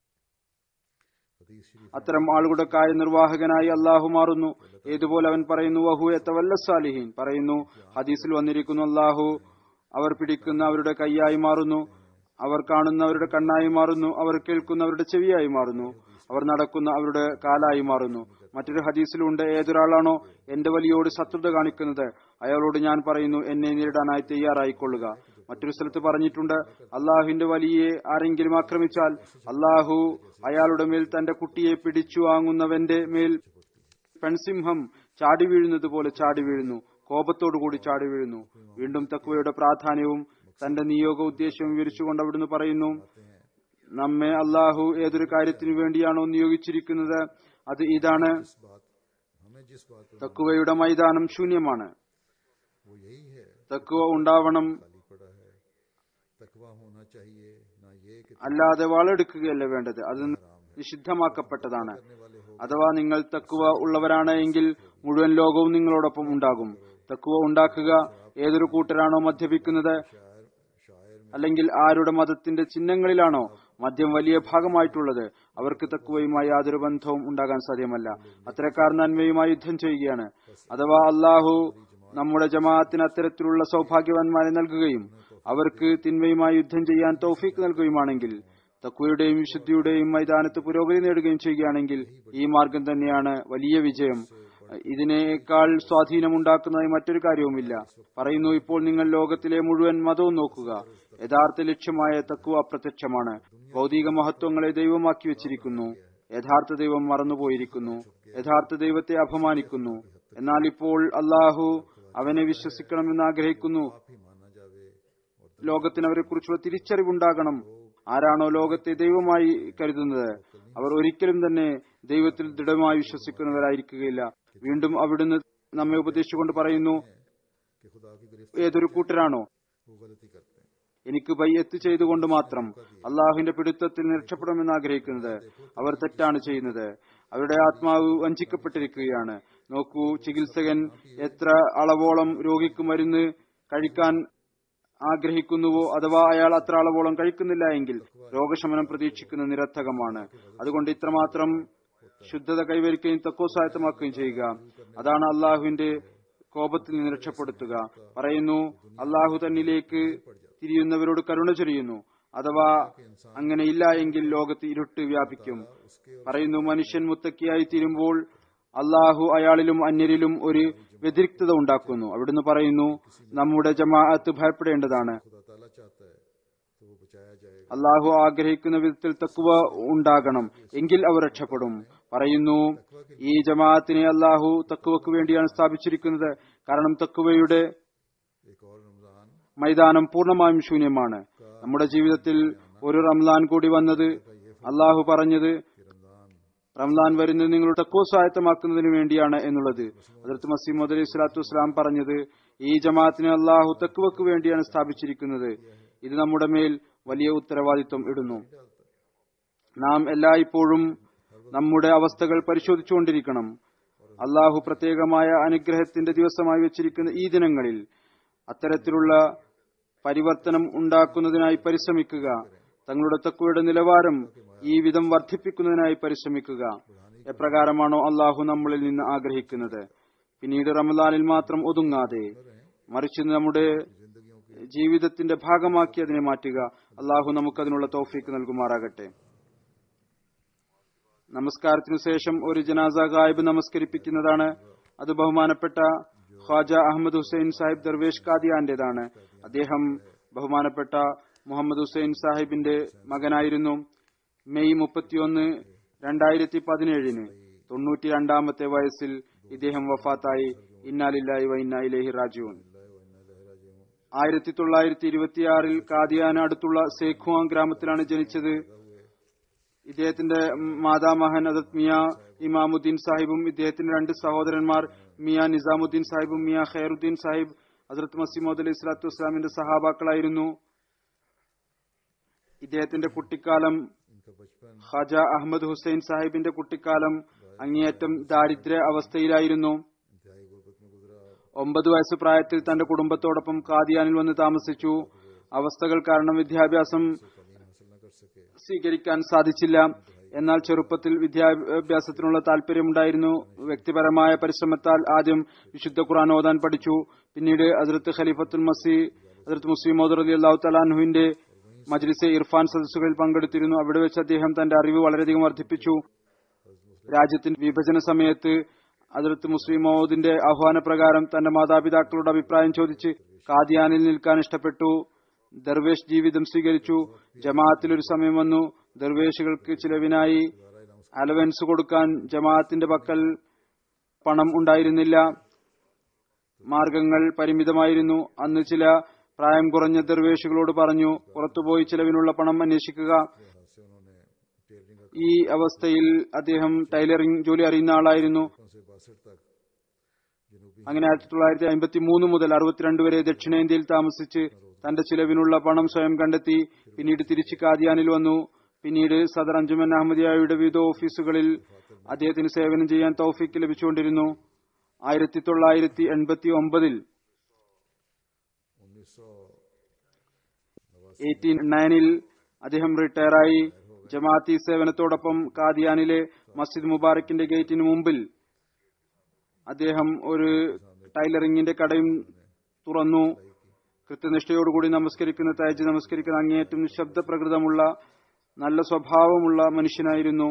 हदीस शरीफ അത്തരം ആളുകളുടെ കാര്യനിർവാഹകനായി അള്ളാഹു മാറുന്നു ഏതുപോലെ അവൻ പറയുന്നു വഹു എത്തവല്ല സാലിഹീൻ പറയുന്നു ഹദീസിൽ വന്നിരിക്കുന്നു അള്ളാഹു അവർ പിടിക്കുന്ന അവരുടെ കൈയായി മാറുന്നു അവർ കാണുന്ന അവരുടെ കണ്ണായി മാറുന്നു അവർ കേൾക്കുന്ന അവരുടെ ചെവിയായി മാറുന്നു അവർ നടക്കുന്ന അവരുടെ കാലായി മാറുന്നു മറ്റൊരു ഹദീസിലുണ്ട് ഏതൊരാളാണോ എന്റെ വലിയോട് ശത്രുത കാണിക്കുന്നത് അയാളോട് ഞാൻ പറയുന്നു എന്നെ നേരിടാനായി തയ്യാറായിക്കൊള്ളുക മറ്റൊരു സ്ഥലത്ത് പറഞ്ഞിട്ടുണ്ട് അള്ളാഹുവിന്റെ വലിയെ ആരെങ്കിലും ആക്രമിച്ചാൽ അള്ളാഹു അയാളുടെ മേൽ തന്റെ കുട്ടിയെ പിടിച്ചു വാങ്ങുന്നവന്റെ മേൽ പെൺസിംഹം ചാടി വീഴുന്നത് പോലെ ചാടി വീഴുന്നു കോപത്തോടുകൂടി ചാടി വീഴുന്നു വീണ്ടും തക്വയുടെ പ്രാധാന്യവും തന്റെ നിയോഗ ഉദ്ദേശവും വിവരിച്ചുകൊണ്ട് അവിടുന്ന് പറയുന്നു നമ്മെ അള്ളാഹു ഏതൊരു കാര്യത്തിനു വേണ്ടിയാണോ നിയോഗിച്ചിരിക്കുന്നത് അത് ഇതാണ് जिस बात हमें जिस बात पर തക്കുവയുടെ മൈതാനം ശൂന്യമാണ് वो यही है തക്കുവ ഉണ്ടാവണം खाली पड़ा है तकवा होना चाहिए ना ये कि അല്ലാതെ വാളെടുക്കുകയല്ല വേണ്ടത് അത് നിഷിദ്ധമാക്കപ്പെട്ടതാണ് അഥവാ നിങ്ങൾ തക്കുവ ഉള്ളവരാണ് എങ്കിൽ മുഴുവൻ ലോകവും നിങ്ങളോടൊപ്പം ഉണ്ടാകും തക്കുവ ഉണ്ടാക്കുക ഏതൊരു കൂട്ടരാണോ മദ്യപിക്കുന്നത് അല്ലെങ്കിൽ ആരുടെ മതത്തിന്റെ ചിഹ്നങ്ങളിലാണോ മദ്യം വലിയ ഭാഗമായിട്ടുള്ളത് അവർക്ക് തക്കുവയുമായി യാതൊരു ബന്ധവും ഉണ്ടാകാൻ സാധ്യമല്ല അത്തരക്കാർ നന്മയുമായി യുദ്ധം ചെയ്യുകയാണ് അഥവാ അള്ളാഹു നമ്മുടെ ജമാഅത്തിന് അത്തരത്തിലുള്ള സൗഭാഗ്യവാന്മാരെ നൽകുകയും അവർക്ക് തിന്മയുമായി യുദ്ധം ചെയ്യാൻ തൗഫീക്ക് നൽകുകയുമാണെങ്കിൽ തക്വയുടെയും വിശുദ്ധിയുടെയും മൈതാനത്ത് പുരോഗതി നേടുകയും ചെയ്യുകയാണെങ്കിൽ ഈ മാർഗം തന്നെയാണ് വലിയ വിജയം ഇതിനേക്കാൾ സ്വാധീനമുണ്ടാക്കുന്നതായി മറ്റൊരു കാര്യവുമില്ല പറയുന്നു ഇപ്പോൾ നിങ്ങൾ ലോകത്തിലെ മുഴുവൻ മതവും നോക്കുക യഥാർത്ഥ ലക്ഷ്യമായ തക്കുവ അപ്രത്യക്ഷമാണ് ഭൗതിക മഹത്വങ്ങളെ ദൈവമാക്കി വെച്ചിരിക്കുന്നു യഥാർത്ഥ ദൈവം മറന്നുപോയിരിക്കുന്നു യഥാർത്ഥ ദൈവത്തെ അപമാനിക്കുന്നു എന്നാൽ ഇപ്പോൾ അള്ളാഹു അവനെ വിശ്വസിക്കണമെന്ന് ആഗ്രഹിക്കുന്നു ही माना जावे और ലോകത്തിന് അവരെ കുറിച്ചുള്ള തിരിച്ചറിവുണ്ടാകണം ആരാണോ ലോകത്തെ ദൈവമായി കരുതുന്നത് അവർ ഒരിക്കലും തന്നെ ദൈവത്തിൽ ദൃഢമായി വിശ്വസിക്കുന്നവരായിരിക്കുകയില്ല വീണ്ടും അവിടുന്ന് നമ്മെ ഉപദേശിച്ചുകൊണ്ട് പറയുന്നു कि खुदा की गिरफ्त ഏതൊരു കൂട്ടരാണോ वो गलती करते हैं എനിക്ക് ബയ്യത്ത് ചെയ്തുകൊണ്ട് മാത്രം അള്ളാഹുവിന്റെ പിടുത്തത്തിൽ നിന്ന് രക്ഷപ്പെടണമെന്ന് ആഗ്രഹിക്കുന്നത് അവർ തെറ്റാണ് ചെയ്യുന്നത് അവരുടെ ആത്മാവ് വഞ്ചിക്കപ്പെട്ടിരിക്കുകയാണ് നോക്കൂ ചികിത്സകൻ എത്ര അളവോളം രോഗിക്ക് മരുന്ന് കഴിക്കാൻ ആഗ്രഹിക്കുന്നുവോ അഥവാ അയാൾ അത്ര അളവോളം കഴിക്കുന്നില്ല എങ്കിൽ രോഗശമനം പ്രതീക്ഷിക്കുന്ന നിരർത്ഥകമാണ് അതുകൊണ്ട് ഇത്രമാത്രം ശുദ്ധത കൈവരിക്കുകയും തക്കോ സ്വായത്തമാക്കുകയും ചെയ്യുക അതാണ് അള്ളാഹുവിന്റെ കോപത്തിൽ നിന്ന് രക്ഷപ്പെടുത്തുക പറയുന്നു അള്ളാഹു തന്നിലേക്ക് തിരിയുന്നവരോട് കരുണ ചൊരിയുന്നു അഥവാ അങ്ങനെയില്ല എങ്കിൽ ലോകത്ത് ഇരുട്ട് വ്യാപിക്കും പറയുന്നു മനുഷ്യൻ മുത്തക്കിയായി തീരുമ്പോൾ അള്ളാഹു അയാളിലും അന്യരിലും ഒരു വ്യതിരിക്തത ഉണ്ടാക്കുന്നു അവിടുന്ന് പറയുന്നു നമ്മുടെ ജമാഅത്ത് ഭയപ്പെടേണ്ടതാണ് खुदा ताला चाहता है तो वो बचाया जाएगा അള്ളാഹു ആഗ്രഹിക്കുന്ന വിധത്തിൽ തക്കുവ ഉണ്ടാകണം എങ്കിൽ അവർ രക്ഷപ്പെടും പറയുന്നു ഈ ജമാഅത്തിനെ അള്ളാഹു തക്കുവക്ക് വേണ്ടിയാണ് സ്ഥാപിച്ചിരിക്കുന്നത് കാരണം തക്കുവയുടെ एक और रमजान മൈതാനം പൂർണ്ണമായും ശൂന്യമാണ് നമ്മുടെ ജീവിതത്തിൽ ഒരു റംലാൻ കൂടി വന്നത് അള്ളാഹു പറഞ്ഞത് റംലാൻ വരുന്നത് നിങ്ങളുടെ തക്കോ സ്വായത്തമാക്കുന്നതിന് വേണ്ടിയാണ് എന്നുള്ളത് അതിർത്ത് മസീമദ് അലൈഹി സ്വലാത്തു വസ്സലാം പറഞ്ഞത് ഈ ജമാഅത്തിനെ അള്ളാഹു തക്കുവക്ക് വേണ്ടിയാണ് സ്ഥാപിച്ചിരിക്കുന്നത് ഇത് നമ്മുടെ മേൽ വലിയ ഉത്തരവാദിത്വം ഇടുന്നു നാം എല്ലായ്പ്പോഴും നമ്മുടെ അവസ്ഥകൾ പരിശോധിച്ചുകൊണ്ടിരിക്കണം അള്ളാഹു പ്രത്യേകമായ അനുഗ്രഹത്തിന്റെ ദിവസമായി വെച്ചിരിക്കുന്ന ഈ ദിനങ്ങളിൽ അത്തരത്തിലുള്ള പരിവർത്തനം ഉണ്ടാക്കുന്നതിനായി പരിശ്രമിക്കുക തങ്ങളുടെ തക്കുവയുടെ നിലവാരം ഈ വിധം വർദ്ധിപ്പിക്കുന്നതിനായി പരിശ്രമിക്കുക എപ്രകാരമാണോ അള്ളാഹു നമ്മളിൽ നിന്ന് ആഗ്രഹിക്കുന്നത് പിന്നീട് റമദാനിൽ മാത്രം ഒതുങ്ങാതെ മറിച്ച് നമ്മുടെ ജീവിതത്തിന്റെ ഭാഗമാക്കി അതിനെ മാറ്റുക അള്ളാഹു നമുക്കതിനുള്ള തൗഫീക്ക് നൽകുമാറാകട്ടെ നമസ്കാരത്തിനു ശേഷം ഒരു ജനാസ ഗായിബ് നമസ്കരിപ്പിക്കുന്നതാണ് അത് ബഹുമാനപ്പെട്ട ഖ്വാജ അഹമ്മദ് ഹുസൈൻ സാഹിബ് ദർവേഷ് കാദിയാന്റേതാണ് അദ്ദേഹം ബഹുമാനപ്പെട്ട മുഹമ്മദ് ഹുസൈൻ സാഹിബിന്റെ മകനായിരുന്നു മെയ് മുപ്പത്തിയൊന്ന് രണ്ടായിരത്തി പതിനേഴിന് തൊണ്ണൂറ്റി രണ്ടാമത്തെ വയസ്സിൽ ഇദ്ദേഹം വഫാത്തായി ഇന്നാലില്ലായി വൈന്ന ഇലേഹി റാജുവൻ ആയിരത്തി തൊള്ളായിരത്തി ഇരുപത്തിയാറിൽ കാദിയാന അടുത്തുള്ള സേഖുവാൻ ഗ്രാമത്തിലാണ് ജനിച്ചത് ഇദ്ദേഹത്തിന്റെ മാതാമഹൻ അദത് മിയ ഇമാമുദ്ദീൻ സാഹിബും ഇദ്ദേഹത്തിന്റെ രണ്ട് സഹോദരന്മാർ മിയ നിസാമുദ്ദീൻ സാഹിബും മിയ ഖൈറുദ്ദീൻ സാഹിബ് ഹസരത്ത് മസീമോദ് അലൈഹി സ്വലാത്തു വസ്സലാമിന്റെ സഹാബാക്കളായിരുന്നു ഇദ്ദേഹത്തിന്റെ കുട്ടിക്കാലം इनका बचपन ഖാജ അഹമ്മദ് ഹുസൈൻ സാഹിബിന്റെ കുട്ടിക്കാലം അങ്ങേയറ്റം ദാരിദ്ര്യ അവസ്ഥയിലായിരുന്നു इंतहाई गुर्बत में गुजरा ഒമ്പത് വയസ്സ് പ്രായത്തിൽ തന്റെ കുടുംബത്തോടൊപ്പം കാദിയാനിൽ വന്ന് താമസിച്ചു അവസ്ഥകൾ കാരണം വിദ്യാഭ്യാസം तालीम हासिल न कर सके സ്വീകരിക്കാൻ സാധിച്ചില്ല എന്നാൽ ചെറുപ്പത്തിൽ വിദ്യാഭ്യാസത്തിനുള്ള താല്പര്യമുണ്ടായിരുന്നു വ്യക്തിപരമായ പരിശ്രമത്താൽ ആദ്യം വിശുദ്ധ ഖുർആൻ ഓതാൻ പഠിച്ചു പിന്നീട് ഹസ്രത്ത് ഖലീഫത്തുൽ മസി ഹസ്രത്ത് മുസ്ലിം മോദർ അലി അള്ളാഹു തലാൻഹുവിന്റെ മജ്ലിസെ ഇർഫാൻ സദസ്സുകളിൽ പങ്കെടുത്തിരുന്നു അവിടെ വെച്ച് അദ്ദേഹം തന്റെ അറിവ് വളരെയധികം വർദ്ധിപ്പിച്ചു രാജ്യത്തിന്റെ വിഭജന സമയത്ത് അതിർത്ത് മുസ്ലിം മൗദിന്റെ ആഹ്വാന പ്രകാരം തന്റെ മാതാപിതാക്കളുടെ അഭിപ്രായം ചോദിച്ച് കാദിയാനിൽ നിൽക്കാൻ ഇഷ്ടപ്പെട്ടു ദർവേഷ് ജീവിതം സ്വീകരിച്ചു ജമാഅത്തിൽ ഒരു സമയം വന്നു ദർവേഷുകൾക്ക് ചിലവിനായി അലവൻസ് കൊടുക്കാൻ ജമാഅത്തിന്റെ പക്കൽ പണം ഉണ്ടായിരുന്നില്ല മാർഗങ്ങൾ പരിമിതമായിരുന്നു അന്ന് ചില പ്രായം കുറഞ്ഞ ദർവേഷുകളോട് പറഞ്ഞു പുറത്തുപോയി ചിലവിനുള്ള പണം അന്വേഷിക്കുക हाथ से उन्होंने टेलरिंग का ഈ അവസ്ഥയിൽ അദ്ദേഹം ടൈലറിംഗ് ജോലി അറിയുന്ന ആളായിരുന്നു काम से बासठ तक जनूबी അങ്ങനെ ആയിരത്തി തൊള്ളായിരത്തി അമ്പത്തി മൂന്ന് മുതൽ അറുപത്തിരണ്ട് വരെ ദക്ഷിണേന്ത്യയിൽ താമസിച്ച് തന്റെ ചിലവിനുള്ള പണം സ്വയം കണ്ടെത്തി പിന്നീട് തിരിച്ച് കാദിയാനിൽ വന്നു പിന്നീട് സദർ അഞ്ജുമൻ അഹമ്മദിയായുടെ വിവിധ ഓഫീസുകളിൽ അദ്ദേഹത്തിന് സേവനം ചെയ്യാൻ തൗഫീക്ക് ലഭിച്ചുകൊണ്ടിരുന്നു ആയിരത്തി തൊള്ളായിരത്തി എൺപത്തി ഒമ്പതിൽ उन्नीस सौ എയ്റ്റീൻ നയനിൽ അദ്ദേഹം റിട്ടയറായി ജമാഅത്തി സേവനത്തോടൊപ്പം കാദിയാനിലെ മസ്ജിദ് മുബാറക്കിന്റെ ഗേറ്റിന് മുമ്പിൽ അദ്ദേഹം ഒരു ടൈലറിംഗിന്റെ കടയും തുറന്നു കൃത്യനിഷ്ഠയോടുകൂടി നമസ്കരിക്കുന്ന തയജ് നമസ്കരിക്കുന്ന അങ്ങേയറ്റം നിശബ്ദ പ്രകൃതമുള്ള നല്ല സ്വഭാവമുള്ള മനുഷ്യനായിരുന്നു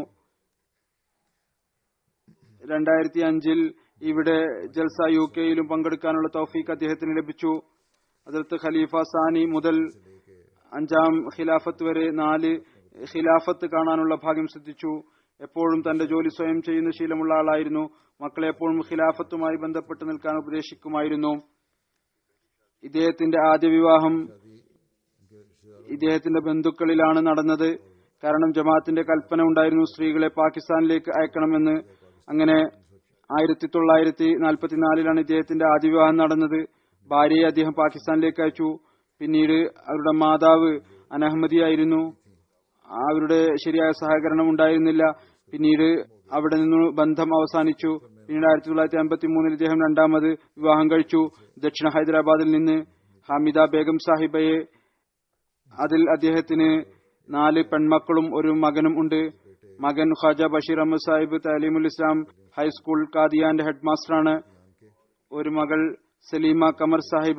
രണ്ടായിരത്തി അഞ്ചിൽ ഇവിടെ ജൽസ യു കെയിലും പങ്കെടുക്കാനുള്ള തൗഫീഖ് അദ്ദേഹത്തിന് ലഭിച്ചു അതിർത്ത് ഖലീഫ സാനി മുതൽ അഞ്ചാം ഖിലാഫത്ത് വരെ നാല് ഖിലാഫത്ത് കാണാനുള്ള ഭാഗ്യം സിദ്ധിച്ചു എപ്പോഴും തന്റെ ജോലി സ്വയം ചെയ്യുന്ന ശീലമുള്ള ആളായിരുന്നു മക്കളെ എപ്പോഴും ഖിലാഫത്തുമായി ബന്ധപ്പെട്ട് നിൽക്കാൻ ഉപദേശിക്കുമായിരുന്നു ഇദ്ദേഹത്തിന്റെ ആദ്യ വിവാഹം ഇദ്ദേഹത്തിന്റെ ബന്ധുക്കളിലാണ് നടന്നത് കാരണം ജമാഅത്തിന്റെ കൽപ്പന ഉണ്ടായിരുന്നു സ്ത്രീകളെ പാകിസ്ഥാനിലേക്ക് അയക്കണമെന്ന് അങ്ങനെ ആയിരത്തി തൊള്ളായിരത്തി നാൽപ്പത്തിനാലിലാണ് ഇദ്ദേഹത്തിന്റെ ആദ്യ വിവാഹം നടന്നത് ഭാര്യയെ അദ്ദേഹം പാകിസ്ഥാനിലേക്ക് അയച്ചു പിന്നീട് അവരുടെ മാതാവ് അനഹമ്മദിയായിരുന്നു അവരുടെ ശരിയായ സഹകരണം ഉണ്ടായിരുന്നില്ല പിന്നീട് അവിടെ നിന്ന് ബന്ധം അവസാനിച്ചു പിന്നീട് ആയിരത്തി തൊള്ളായിരത്തി അമ്പത്തി മൂന്നിൽ ഇദ്ദേഹം രണ്ടാമത് വിവാഹം കഴിച്ചു ദക്ഷിണ ഹൈദരാബാദിൽ നിന്ന് ഹമിദ ബേഗം സാഹിബയെ അതിൽ അദ്ദേഹത്തിന് നാല് പെൺമക്കളും ഒരു മകനും ഉണ്ട് മകൻ ഖാജ ബഷീർ അഹമ്മദ് സാഹിബ് തലീമുൽ ഇസ്ലാം ഹൈസ്കൂൾ കാദിയാന്റെ ഹെഡ് മാസ്റ്ററാണ് ഒരു മകൾ സലീമ കമർ സാഹിബ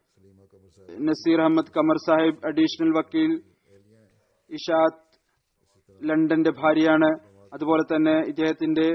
നസീർ അഹമ്മദ് കമർ സാഹിബ് അഡീഷണൽ വക്കീൽ ഇഷാത്ത് ലണ്ടന്റെ ഭാര്യയാണ് അതുപോലെ തന്നെ ഇദ്ദേഹത്തിന്റെ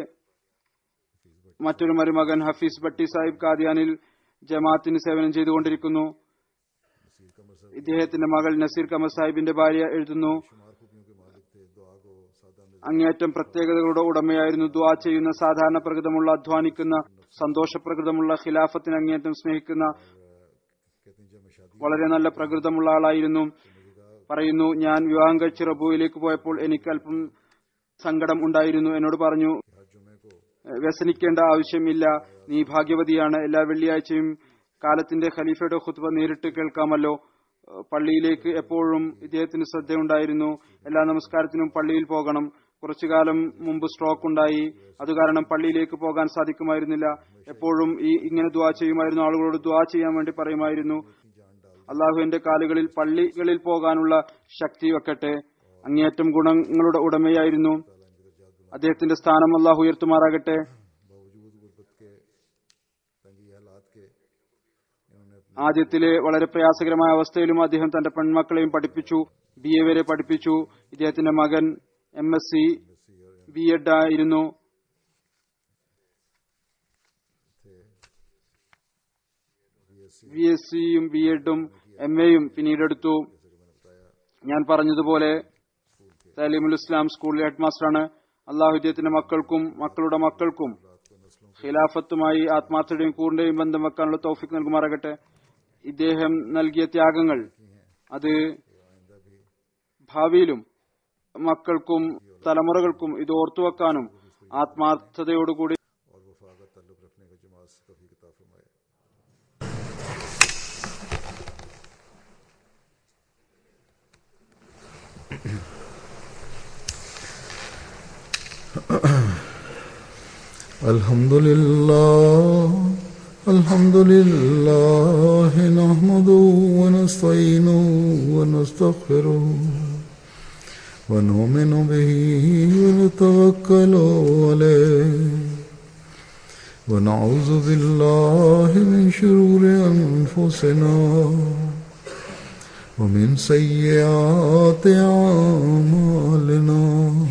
മറ്റൊരു മരുമകൻ ഹഫീസ് ഭട്ടി സാഹിബ് കാദിയാനിൽ ജമാഅത്തിന് സേവനം ചെയ്തുകൊണ്ടിരിക്കുന്നു ഇദ്ദേഹത്തിന്റെ മകൾ നസീർ കമർ സാഹിബിന്റെ ഭാര്യ എഴുതുന്നു शुमार खूबियों के मालिक थे दुआ को सादा मिल അങ്ങേയറ്റം പ്രത്യേകതകളുടെ ഉടമയായിരുന്നു ദ്വാ ചെയ്യുന്ന സാധാരണ പ്രകൃതമുള്ള അധ്വാനിക്കുന്ന സന്തോഷപ്രകൃതമുള്ള ഖിലാഫത്തിന് അങ്ങേയറ്റം സ്നേഹിക്കുന്ന कहते हैं जब मैं शादी വളരെ നല്ല പ്രകൃതമുള്ള ആളായിരുന്നു പറയുന്നു ഞാൻ വിവാഹം കഴിച്ച് റബുവിലേക്ക് പോയപ്പോൾ എനിക്ക് അല്പം സങ്കടം ഉണ്ടായിരുന്നു എന്നോട് പറഞ്ഞു हर जुमे को വ്യസനിക്കേണ്ട ആവശ്യമില്ല നീ ഭാഗ്യവതിയാണ് എല്ലാ വെള്ളിയാഴ്ചയും കാലത്തിന്റെ ഖലീഫയുടെ ഖുത്ബ നേരിട്ട് കേൾക്കാമല്ലോ ഏഹ് പള്ളിയിലേക്ക് എപ്പോഴും ഇദ്ദേഹത്തിന് ശ്രദ്ധയുണ്ടായിരുന്നു എല്ലാ നമസ്കാരത്തിനും പള്ളിയിൽ പോകണം കുറച്ചു കാലം മുമ്പ് സ്ട്രോക്ക് ഉണ്ടായി അത് കാരണം പള്ളിയിലേക്ക് പോകാൻ സാധിക്കുമായിരുന്നില്ല എപ്പോഴും ഈ ഇങ്ങനെ ദ്വാ ചെയ്യുമായിരുന്നു ആളുകളോട് ദ്വാ ചെയ്യാൻ വേണ്ടി പറയുമായിരുന്നു അള്ളാഹു എന്റെ കാലുകളിൽ പള്ളികളിൽ പോകാനുള്ള ശക്തി വെക്കട്ടെ അങ്ങേയറ്റം ഗുണങ്ങളുടെ ഉടമയായിരുന്നു അദ്ദേഹത്തിന്റെ സ്ഥാനം അള്ളാഹു ഉയർത്തുമാറാകട്ടെ बावजूद गुर्बत के तंगी हालात के इन्होंने अपनी ആദ്യത്തിലെ വളരെ പ്രയാസകരമായ അവസ്ഥയിലും അദ്ദേഹം തന്റെ പെൺമക്കളെയും പഠിപ്പിച്ചു ബി എ വരെ പഠിപ്പിച്ചു ഇദ്ദേഹത്തിന്റെ മകൻ M S C B Ed ആയിരുന്നു ബി എസ് സിയും ബി എഡും എം എയും പിന്നീട് എടുത്തു ഞാൻ പറഞ്ഞതുപോലെ തലീമുൽ ഇസ്ലാം സ്കൂളിലെ ഹെഡ് മാസ്റ്ററാണ് അള്ളാഹു ഇദ്ദേഹത്തിന്റെ മക്കൾക്കും മക്കളുടെ മക്കൾക്കും ഖിലാഫത്തുമായി ആത്മാർത്ഥതയും കൂറിന്റെയും ബന്ധം വെക്കാനുള്ള തൗഫിക് നൽകുമാറാകട്ടെ ഇദ്ദേഹം നൽകിയ ത്യാഗങ്ങൾ അത് ഭാവിയിലും മക്കൾക്കും തലമുറകൾക്കും ഇത് ഓർത്തുവെക്കാനും ആത്മാർത്ഥതയോടുകൂടി और वफा का ताल्लुक रखने का जमात से तौफीक अता फरमाए الحمد لله الحمد لله نحمده ونستعينه ونستغفره ونؤمن به ونتوكل عليه ونعوذ بالله من شرور أنفسنا ومن سيئات أعمالنا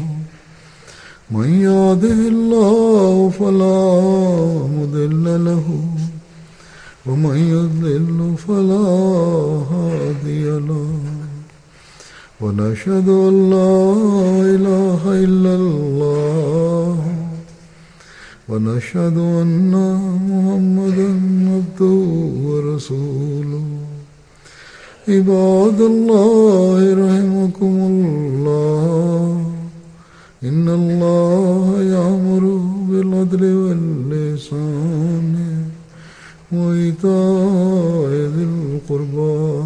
من يهده الله فلا مضل له ومن يضلل فلا هادي له ونشهد أن لا إله إلا الله ونشهد أن محمدا عبده ورسوله عباد الله رحمكم الله إن الله يأمر بالعدل واللسان وإيتاء ذي القربى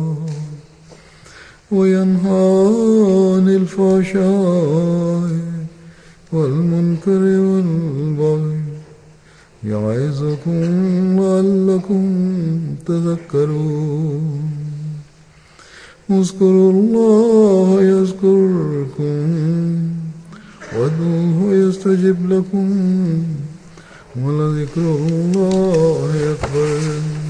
وينهى عن الفحشاء والمنكر والبغي يعظكم لعلكم تذكرون اذكروا الله يذكركم وادعوه يستجب لكم ولذكر الله أكبر